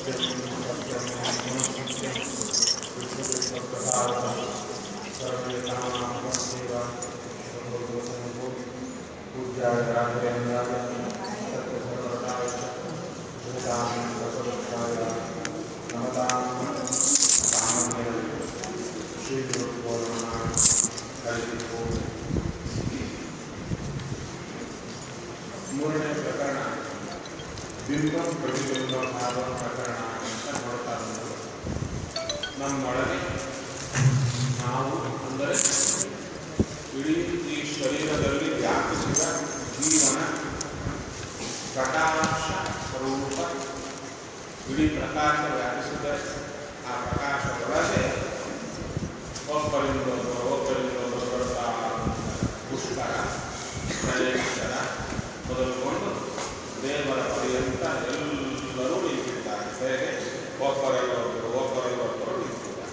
ಮೂರನೇ ಪ್ರಕರಣ ಬಿಂಬ ಪ್ರತಿಬಿಂಬ ಭಾವ ಪ್ರಕರಣ ಅಂತ ನೋಡ್ತಾ ಬಂದರು ನಮ್ಮೊಳಗೆ ನಾವು ಅಂದರೆ ಇಡೀ ಈ ಶರೀರದಲ್ಲಿ ವ್ಯಾಪಿಸಿದ ಜೀವನ ಪ್ರಕಾಶ ಸ್ವರೂಪ ಇಡೀ ಪ್ರಕಾಶ ವ್ಯಾಪಿಸಿದ ಆ ಪ್ರಕಾಶದೊಳಗೆ ಒಬ್ಬರಿಂದ ಒಬ್ಬರು ಒಬ್ಬರಿಂದ ಒಬ್ಬರು ಬರ್ತಾ ಪುಷ್ಕರ ಗಣೇಶರ ಮೊದಲುಕೊಂಡು ದೇವರ ಪರ್ಯಂತ ಎಲ್ಲರೂ ನಿಂತಿದ್ದಾರೆ ಹೇಗೆ ಒಬ್ಬರಲ್ಲಿ ಒಬ್ಬರು ಒಬ್ಬರಲ್ಲಿ ಒಬ್ಬರು ನಿಂತಿದ್ದಾರೆ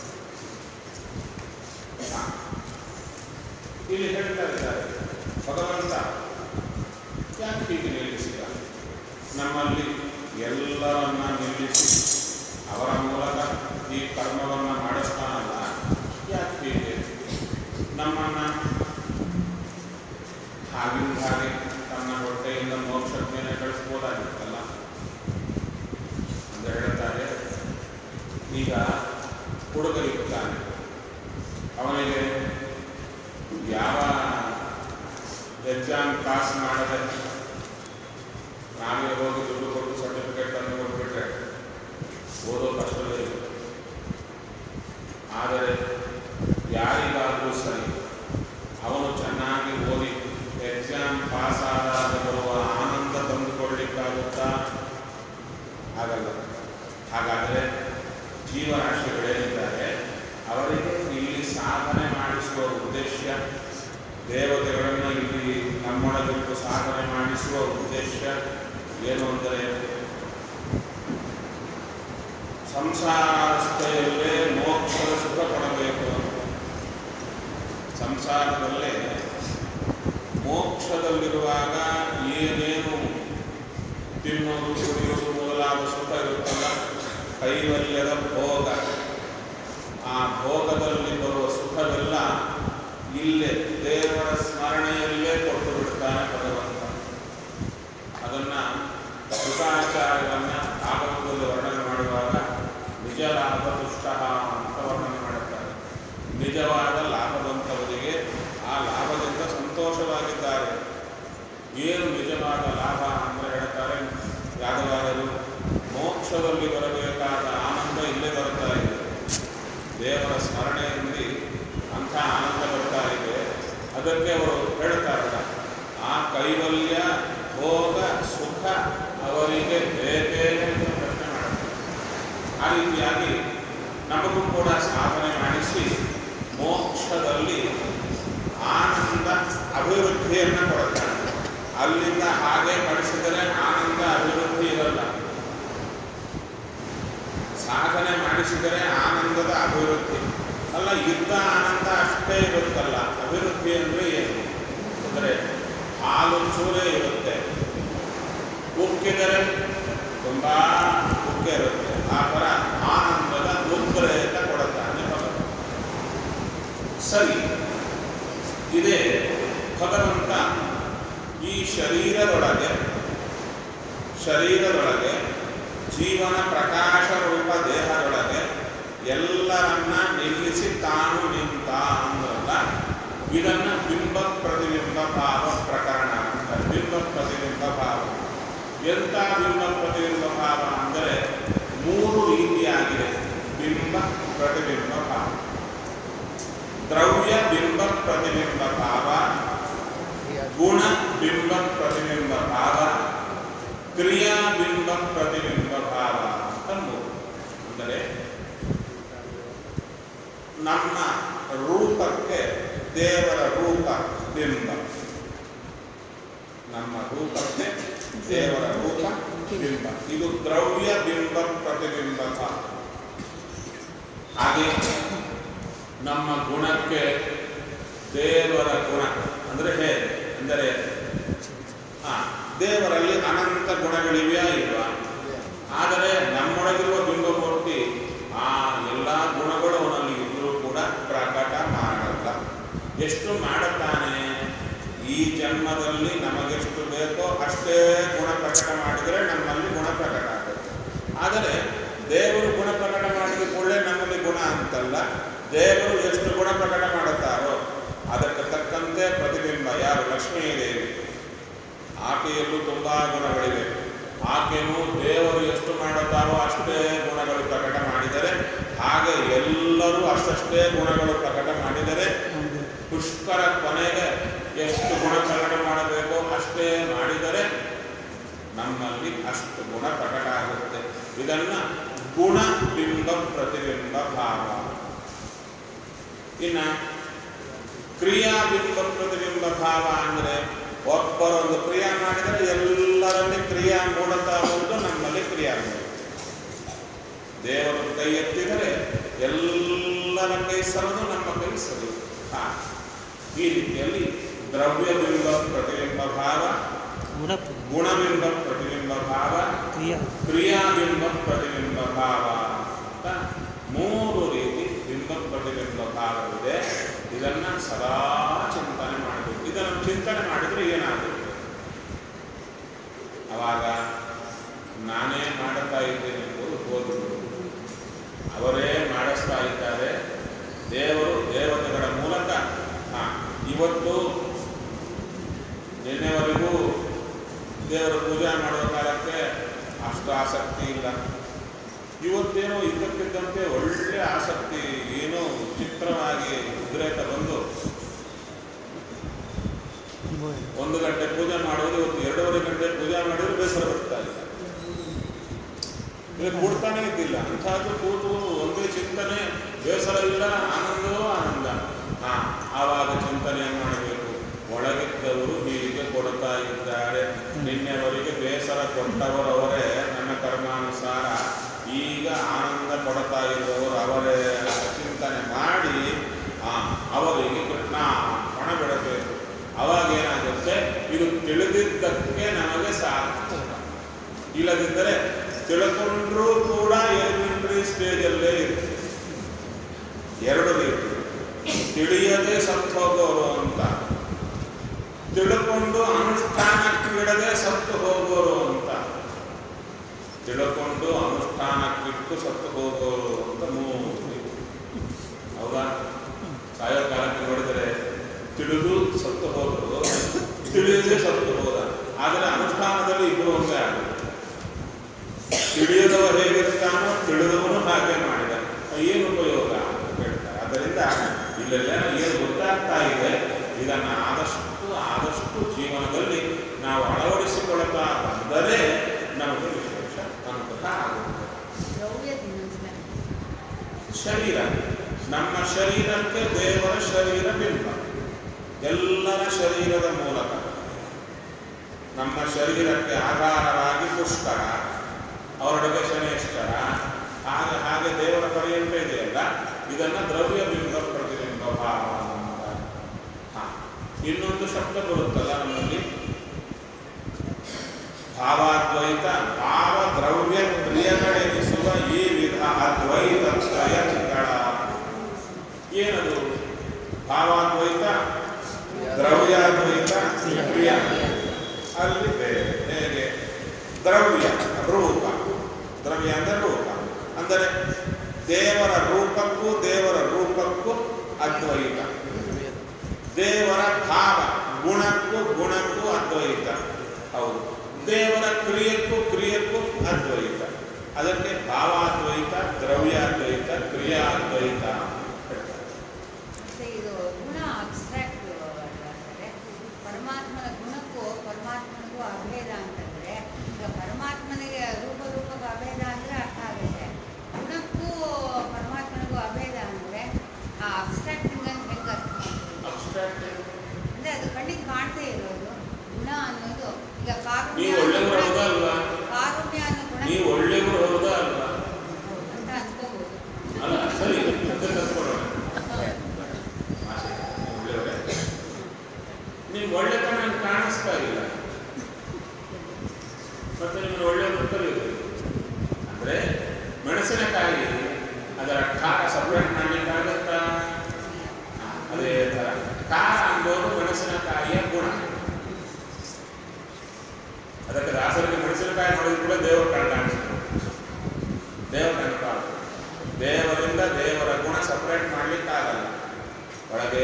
ಹಾ. ಇಲ್ಲಿ ಹೇಳ್ತಾ ಇದ್ದಾರೆ ಭಗವಂತ ಯಾಕೆ ಹೀಗೆ ನಿಲ್ಲಿಸಿದ ನಮ್ಮಲ್ಲಿ ಎಲ್ಲರನ್ನ ನಿಲ್ಲಿಸಿ ಅವರ ಮೂಲಕ ಈ ಕರ್ಮವನ್ನು ಮಾಡಿಸ್ತಾನಲ್ಲ ಯಾಕೆ ಹೀಗೆ ನಮ್ಮನ್ನ ಹಾಗಿಂದ ಹಾಗೆ ತನ್ನ ಹೊಟ್ಟೆಯಿಂದ ಮೋಕ್ಷದ ಮೇಲೆ ಕಳಿಸ್ಬೋದಾಗಿತ್ತಲ್ಲ ಅಂತ ಹೇಳ್ತಾರೆ ಈಗ ಹುಡುಗರಿರ್ತಾನೆ ಅವನಿಗೆ ಯಾವ ಎಕ್ಸಾಮ್ ಪಾಸ್ ಮಾಡದೆ ನಾವೇ ಹೋಗಿ ದುಡ್ಡು ಕೊಟ್ಟು ಸರ್ಟಿಫಿಕೇಟ್ ತಂದು ಕೊಟ್ಬಿಟ್ರೆ ಓದೋ ಕಷ್ಟವೇ ಇಲ್ಲ ಆದರೆ ಯಾರಿಗಾದರೂ ಸರಿ ಅವನು ಚೆನ್ನಾಗಿ ಓದಿ ಎಕ್ಸಾಮ್ ಪಾಸ್ ಆದಾಗ ಬರುವ ಆನಂದ ತಂದುಕೊಳ್ಳಿಕ್ಕಾಗುತ್ತಾ ಆಗಲ್ಲ ಹಾಗಾದರೆ ಜೀವರಾಶಿಗಳೇನಿದ್ದಾರೆ ಅವರಿಗೆ ಇಲ್ಲಿ ಸಾಧನೆ ಮಾಡಿಸುವ ಉದ್ದೇಶ ದೇವತೆಗಳನ್ನು ಇಲ್ಲಿ ನಮ್ಮೊಳಗಿಟ್ಟು ಸಾಧನೆ ಮಾಡಿಸುವ ಉದ್ದೇಶ ಏನು ಅಂದರೆ ಸಂಸಾರಸ್ಥೆಯಲ್ಲೇ ಮೋಕ್ಷದ ಸುಖ ಪಡಬೇಕು ಸಂಸಾರದಲ್ಲೇ ಮೋಕ್ಷದಲ್ಲಿರುವಾಗ ಏನೇನು ತಿನ್ನೋದು ಕುಡಿಯೋದು ಮೊದಲಾದ ಸುಖ ಇರುತ್ತಲ್ಲ ಕೈವಲ್ಯದ ಭೋಗ ಆ ಭೋಗದಲ್ಲಿ ಬರುವ ಸುಖವೆಲ್ಲ ಇಲ್ಲೇ ದೇವರ ಸ್ಮರಣೆಯಲ್ಲೇ ಕೊಟ್ಟು ಬಿಡ್ತಾನೆ ಭಗವಂತ ಅದನ್ನ ಸುಖಾಚಾರ್ಯರನ್ನ ಭಾಗವತದಲ್ಲಿ ವರ್ಣನೆ ಮಾಡುವಾಗ ನಿಜ ಲಾಭ ದುಷ್ಟ ಅಂತ ವರ್ಣನೆ ಮಾಡುತ್ತಾರೆ ನಿಜವಾದ ಲಾಭವಂತವರಿಗೆ ಆ ಲಾಭದಿಂದ ಸಂತೋಷವಾಗಿದ್ದಾರೆ ಏನು ನಿಜವಾದ ಲಾಭ ಅಂತ ಹೇಳ್ತಾರೆ ಯಾದವಾರರು ಮೋಕ್ಷದಲ್ಲಿ ಬರಬೇಕಾದ ಆನಂದ ಇಲ್ಲೇ ಬರ್ತಾ ಇದೆ ದೇವರ ಸ್ಮರಣೆಯಲ್ಲಿ ಅಂಥ ಆನಂದ ಬರ್ತಾ ಇದೆ ಅದಕ್ಕೆ ಅವರು ಹೇಳ್ತಾರಲ್ಲ ಆ ಕೈವಲ್ಯ ಭೋಗ ಸುಖ ಅವರಿಗೆ ಬೇಕೇ ಅಂತ ಪ್ರಶ್ನೆ ಮಾಡ್ತಾರೆ ಆ ರೀತಿಯಾಗಿ ನಮಗೂ ಕೂಡ ಸಾಧನೆ ಮಾಡಿಸಿ ಮೋಕ್ಷದಲ್ಲಿ ಆನಂದ ಅಭಿವೃದ್ಧಿಯನ್ನು ಕೊಡುತ್ತಾನೆ ಅಲ್ಲಿಂದ ಹಾಗೆ ಕಳಿಸಿದರೆ ಆನಂದ ಅಭಿವೃದ್ಧಿ ಇರಲ್ಲ ಸಾಧನೆ ಮಾಡಿಸಿದರೆ ಆನಂದದ ಅಭಿವೃದ್ಧಿ ಅಲ್ಲ ಇದ್ದ ಆನಂದ ಅಷ್ಟೇ ಇರುತ್ತಲ್ಲ ಅಭಿವೃದ್ಧಿ ಅಂದರೆ ಏನು ಅಂದರೆ ಹಾಲು ಚೂರೇ ಇರುತ್ತೆ ಉಕ್ಕಿದರೆ ತುಂಬ ಉಕ್ಕೆ ಇರುತ್ತೆ ಆ ಥರ ಆನಂದದ ಉಗ್ರೇತ ಕೊಡುತ್ತಾನೆ ಭಗವಂತ ಸರಿ ಇದೇ ಭಗವಂತ ಈ ಶರೀರದೊಳಗೆ ಶರೀರದೊಳಗೆ ಜೀವನ ಪ್ರಕಾಶ ರೂಪ ದೇಹದೊಳಗೆ ಎಲ್ಲರನ್ನ ನಿಲ್ಲಿಸಿ ತಾನು ನಿಂತ ಅಂದ್ರಲ್ಲ ಇದನ್ನ ಬಿಂಬ ಪ್ರತಿಬಿಂಬ ಭಾವ ಪ್ರಕರಣ ಅಂತ ಬಿಂಬ ಪ್ರತಿಬಿಂಬ ಭಾವ ಎಂಥ ಬಿಂಬ ಪ್ರತಿಬಿಂಬ ಭಾವ ಅಂದರೆ ಮೂರು ರೀತಿಯಾಗಿದೆ ಬಿಂಬ ಪ್ರತಿಬಿಂಬ ಭಾವ ದ್ರವ್ಯ ಬಿಂಬ ಪ್ರತಿಬಿಂಬ ಭಾವ ಗುಣ ಬಿಂಬ ಪ್ರತಿಬಿಂಬ ಭಾವ ಕ್ರಿಯಾ ಬಿಂಬ ಪ್ರತಿಬಿಂಬ ಭಾವ ಅಂತ ಮೂರು ಅಂದರೆ ನಮ್ಮ ರೂಪಕ್ಕೆ ದೇವರ ರೂಪ ಬಿಂಬ ನಮ್ಮ ರೂಪಕ್ಕೆ ದೇವರ ರೂಪ ಬಿಂಬ ಇದು ದ್ರವ್ಯ ಬಿಂಬ ಪ್ರತಿಬಿಂಬ ಭಾವ ಹಾಗೆ ನಮ್ಮ ಗುಣಕ್ಕೆ ದೇವರ ಗುಣ ಅಂದರೆ ಹೇಗೆ ಅಂದರೆ ಆ, ದೇವರಲ್ಲಿ ಅನಂತ ಗುಣಗಳಿವೆಯಾ ಇಲ್ವಾ ಆದರೆ ನಮ್ಮೊಳಗಿರುವ ಎಷ್ಟು ಮಾಡುತ್ತಾನೆ ಈ ಜನ್ಮದಲ್ಲಿ ನಮಗೆಷ್ಟು ಬೇಕೋ ಅಷ್ಟೇ ಗುಣ ಪ್ರಕಟ ಮಾಡಿದರೆ ನಮ್ಮಲ್ಲಿ ಗುಣ ಪ್ರಕಟ ಆಗುತ್ತೆ ಆದರೆ ದೇವರು ಗುಣ ಪ್ರಕಟ ಮಾಡಿದ ಕೂಡಲೇ ನಮ್ಮಲ್ಲಿ ಗುಣ ಅಂತಲ್ಲ ದೇವರು ಎಷ್ಟು ಗುಣ ಪ್ರಕಟ ಮಾಡುತ್ತಾರೋ ಅದಕ್ಕೆ ತಕ್ಕಂತೆ ಪ್ರತಿಬಿಂಬ ಯಾರು ಲಕ್ಷ್ಮೀದೇವಿ ಆಕೆಯಲ್ಲೂ ತುಂಬಾ ಗುಣಗಳಿವೆ ಆಕೆಯೂ ದೇವರು ಎಷ್ಟು ಮಾಡುತ್ತಾರೋ ಅಷ್ಟೇ ಗುಣಗಳು ಪ್ರಕಟ ಮಾಡಿದರೆ ಹಾಗೆ ಎಲ್ಲರೂ ಅಷ್ಟಷ್ಟೇ ಗುಣಗಳು ಪ್ರಕಟ ಮಾಡಿದರೆ ಪುಷ್ಕರ ಕೊನೆಗೆ ಎಷ್ಟು ಗುಣ ಪ್ರಕಟ ಮಾಡಬೇಕೋ ಅಷ್ಟೇ ಮಾಡಿದರೆ ನಮ್ಮಲ್ಲಿ ಅಷ್ಟು ಗುಣ ಪ್ರಕಟ ಆಗುತ್ತೆ ಇದನ್ನ ಗುಣ ಬಿಂಬ ಪ್ರತಿಬಿಂಬ ಭಾವ ಇನ್ನ ಕ್ರಿಯಾಬಿಂಬ ಪ್ರತಿಬಿಂಬ ಭಾವ ಅಂದರೆ ಒಬ್ಬರೊಂದು ಕ್ರಿಯಾ ಮಾಡಿದರೆ ಎಲ್ಲರಲ್ಲಿ ಕ್ರಿಯಾ ಮೂಡುತ್ತಾ ಬಂದು ನಮ್ಮಲ್ಲಿ ಕ್ರಿಯಾ ಮೂಡುತ್ತೆ ದೇವರು ಕೈ ಎತ್ತಿದರೆ ಎಲ್ಲರ ಕೈ ಸರದು ನಮ್ಮ ಕೈ ಸರಿಯುತ್ತೆ ಹಾ. ಈ ರೀತಿಯಲ್ಲಿ ದ್ರವ್ಯಬಿಂಬ ಪ್ರತಿಬಿಂಬ ಭಾವ ಗುಣ ಗುಣಬಿಂಬ ಪ್ರತಿಬಿಂಬ ಭಾವ ಕ್ರಿಯಾ ಕ್ರಿಯಾಬಿಂಬ ಪ್ರತಿಬಿಂಬ ಭಾವ ಅಂತ ಮೂರು ರೀತಿ ಬಿಂಬ ಪ್ರತಿಬಿಂಬ ಭಾವವಿದೆ ಇದನ್ನ ಸದಾ ಚಿಂತನೆ ಮಾಡಬೇಕು ಇದನ್ನು ಚಿಂತನೆ ಮಾಡಿದ್ರೆ ಏನಾಗುತ್ತೆ ಅವಾಗ ನಾನೇ ಮಾಡುತ್ತಾ ಇದ್ದೇನೆ ಎಂಬುದು ಹೋಗುವುದು ಅವರೇ ಮಾಡಿಸ್ತಾ ಇದ್ದಾರೆ ದೇವರು ದೇವತೆಗಳ ಮೂಲಕ ಹಾ ಇವತ್ತು ನಿನ್ನೆವರೆಗೂ ದೇವರ ಪೂಜೆ ಮಾಡುವ ಕಾಲಕ್ಕೆ ಅಷ್ಟು ಆಸಕ್ತಿ ಇಲ್ಲ ಇವತ್ತೇನೋ ಇದ್ದಕ್ಕಿದ್ದಂತೆ ಒಳ್ಳೆ ಆಸಕ್ತಿ ಏನೋ ಚಿತ್ರವಾಗಿ ಉದ್ರೇಕ ಬಂದು ಒಂದು ಗಂಟೆ ಪೂಜೆ ಮಾಡೋದು ಇವತ್ತು ಎರಡೂವರೆ ಗಂಟೆ ಪೂಜೆ ಮಾಡಿದ್ರೆ ಬೇಸರ ಬರ್ತಾ ಇಲ್ಲ ಇಲ್ಲಿ ಕೂಡ್ತಾನೆ ಇದ್ದಿಲ್ಲ ಅಂಥದ್ದು ಕೂತು ಒಂದೇ ಚಿಂತನೆ ಬೇಸರ ಇಲ್ಲ ಆನಂದವೋ ಆನಂದ ಹಾ ಆವಾಗ ಚಿಂತನೆ ಮಾಡಬೇಕು ಒಳಗಿದ್ದವರು ಹೀಗೆ ಕೊಡ್ತಾ ಇದ್ದಾರೆ ನಿನ್ನೆವರೆಗೆ ಬೇಸರ ಕೊಟ್ಟವರವರೇ ನನ್ನ ಕರ್ಮಾನುಸಾರ ಈಗ ಆನಂದ ಕೊಡ್ತಾ ಇರುವವರು ಅವರೇ ಅಂತ ಚಿಂತನೆ ಮಾಡಿ ಆ, ಅವರಿಗೆ ಕೃಷ್ಣ ಪಣ ಬಿಡಬೇಕು ಅವಾಗ ಏನಾಗುತ್ತೆ ಇದು ತಿಳಿದಿದ್ದಕ್ಕೆ ನಮಗೆ ಸಾಕು ಇಲ್ಲದಿದ್ದರೆ ತಿಳ್ಕೊಂಡ್ರೂ ಕೂಡ ಎಲಿಮೆಂಟ್ರಿ ಸ್ಟೇಜಲ್ಲೇ ಇರುತ್ತೆ ಎರಡು ರೀತಿ ತಿಳಿಯದೆ ಸತ್ತು ಹೋಗೋರು ಅಂತ ತಿಳ್ಕೊಂಡು ಅನುಷ್ಠಾನಕ್ಕಿಡದೆ ಸತ್ತು ಹೋಗೋರು ಅಂತ ತಿಳ್ಕೊಂಡು ಅನುಷ್ಠಾನಕ್ಕಿಟ್ಟು ಸತ್ತು ಹೋಗೋರು ಅಂತ ಮೂರು ರೀತಿ. ಹೌದಾ ಸಾಯೋ ಕಾಲಕ್ಕೆ ನೋಡಿದರೆ ತಿಳಿದು ಸತ್ತು ಹೋದರು ತಿಳಿಯದೆ ಸತ್ತು ಹೋದ ಆದರೆ ಅನುಷ್ಠಾನದಲ್ಲಿ ಇಬ್ಬರು ಒಂದೇ ಆಗುತ್ತೆ ತಿಳಿಯದವ ಹೇಗಿರ್ತಾನೋ ತಿಳಿದವನು ಹಾಗೆ ಮಾಡಿದ ಏನು ಉಪಯೋಗ ಅಂತ ಹೇಳ್ತಾರೆ ಆದ್ದರಿಂದ ಇಲ್ಲೆಲ್ಲ ಏನು ಗೊತ್ತಾಗ್ತಾ ಇದೆ ಇದನ್ನು ಆದಷ್ಟು ಆದಷ್ಟು ಜೀವನದಲ್ಲಿ ನಾವು ಅಳವಡಿಸಿಕೊಳ್ಳುತ್ತಾ ಬಂದರೆ ನಮಗೆ ವಿಶೇಷ ಅನುಕೂಲ ಆಗುತ್ತೆ ಶರೀರ ನಮ್ಮ ಶರೀರಕ್ಕೆ ದೇವರ ಶರೀರ ಬಿಂಬ ಎಲ್ಲರ ಶರೀರದ ಮೂಲಕ ನಮ್ಮ ಶರೀರಕ್ಕೆ ಆಧಾರವಾಗಿ ಪುಷ್ಕರ ಅವರೊಳಗೆ ಶನೇಶ್ವರ ಹಾಗೆ ಹಾಗೆ ದೇವರ ಪರ್ಯಂತ ಇದೆಯಲ್ಲ ಇದನ್ನ ದ್ರವ್ಯ ಬಿಂಬ ಪ್ರತಿಬಿಂಬ ಭಾವ ಅಂತ ಹಾ. ಇನ್ನೊಂದು ಶಬ್ದ ಬರುತ್ತಲ್ಲ ನಮ್ಮಲ್ಲಿ ಭಾವಾದ್ವೈತ ಭಾವ ದ್ರವ್ಯ ಕ್ರಿಯೆಗಳೆನಿಸುವ ಈ ವಿಧ ಅದ್ವೈತ ತ್ರಯ ಚಿಕ್ಕಳ ಏನದು ಭಾವಾದ್ವೈತ ದ್ರವ್ಯಾದ್ವೈತ ಕ್ರಿಯಾ ಅಲ್ಲಿ ಬೇರೆ ಹೇಗೆ ದ್ರವ್ಯ ರೂಪ ದ್ರವ್ಯ ಅಂದರೆ ರೂಪ ಅಂದರೆ ದೇವರ ರೂಪಕ್ಕೂ ದೇವರ ರೂಪಕ್ಕೂ ಅದ್ವೈತ ದೇವರ ಭಾವ ಗುಣಕ್ಕೂ ಗುಣಕ್ಕೂ ಅದ್ವೈತ ಹೌದು ದೇವರ ಕ್ರಿಯಕ್ಕೂ ಕ್ರಿಯಕ್ಕೂ ಅದ್ವೈತ ಅದಕ್ಕೆ ಭಾವಾದ್ವೈತ ದ್ರವ್ಯಾದ್ವೈತ ಕ್ರಿಯಾದ್ವೈತ ಹೇಳ್ತಾರೆ. ಮತ್ತೆ ಇದು ಗುಣ ಅಬ್ಸ್ಟ್ರಾಕ್ಟ್ ಅಂದರೆ ಪರಮಾತ್ಮನ ಗುಣಕ್ಕೂ ಪರಮಾತ್ಮನಿಗೂ ಅಭೇದ ಅಂತಂದರೆ ಈಗ ಪರಮಾತ್ಮನಿಗೆ ರೂಪ ರೂಪಕ್ಕೆ ಅಭೇದ ಅಂದರೆ ಅರ್ಥ ಆಗುತ್ತೆ ಗುಣಕ್ಕೂ ಪರಮಾತ್ಮನಿಗೂ ಅಭೇದ ಅಂದರೆ ಆ ಅಬ್ಸ್ಟ್ರಾಕ್ಟಿಂಗ್ ಅಂತ ಹೆಂಗೆ ಅರ್ಥ ಮಾಡ್ತೀವಿ Abstract ಏನು? ಅಂದರೆ ಅದು ಕಣ್ಣಿಗೆ ಕಾಣ್ದೇ ಇರೋದು ಗುಣ ಅನ್ನೋದು ಈಗ ಕಾರುಣ್ಯ ನೀವು ಅನ್ನೋ ಒಳ್ಳೆಯವರು ಗುಣ- ಹೌದಾ ಅಲ್ವಾ ಕಾರುಣ್ಯ ಅನ್ನೋ ಗುಣ ನೀವು ಒಳ್ಳೆಯವರು ಹೌದಾ ಅಲ್ವಾ ಅಂತ ಅನ್ಕೋಬೋದು ಅಲ್ಲ ಸರಿ ಕೂಡ ದೇವರು ಕಾಣಿಸ್ತಾರೆ ದೇವರ ನೆನಪಾಗ್ತದೆ ದೇವರಿಂದ ದೇವರ ಗುಣ ಸಪರೇಟ್ ಮಾಡಲಿಕ್ಕಾಗಲ್ಲ ಒಳಗೆ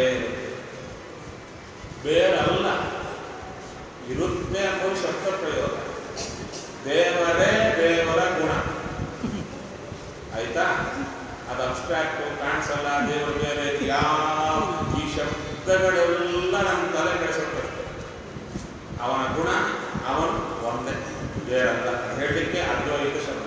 ಬೇರಲ್ಲ ಇರುತ್ತೆ ಎಂಬುದು ಶಬ್ದ ಪ್ರಯೋಗ ದೇವರೇ ದೇವರ ಗುಣ ಆಯ್ತಾ ಅದು ಅಬ್ಸ್ಟ್ರಾಕ್ಟ್ ಕಾಣಿಸಲ್ಲ ದೇವರು ಬೇರೆ ಯಾವ ಈ ಶಬ್ದಗಳೆಲ್ಲ ನಮ್ಮ ತಲೆ ಕೆಡಿಸುತ್ತದೆ ಅವನ ಗುಣ ಅವನು ಒಂದೇ ಬೇರಲ್ಲ ಹೇಳಲಿಕ್ಕೆ ಅದ್ವೈತ ಶಬ್ದ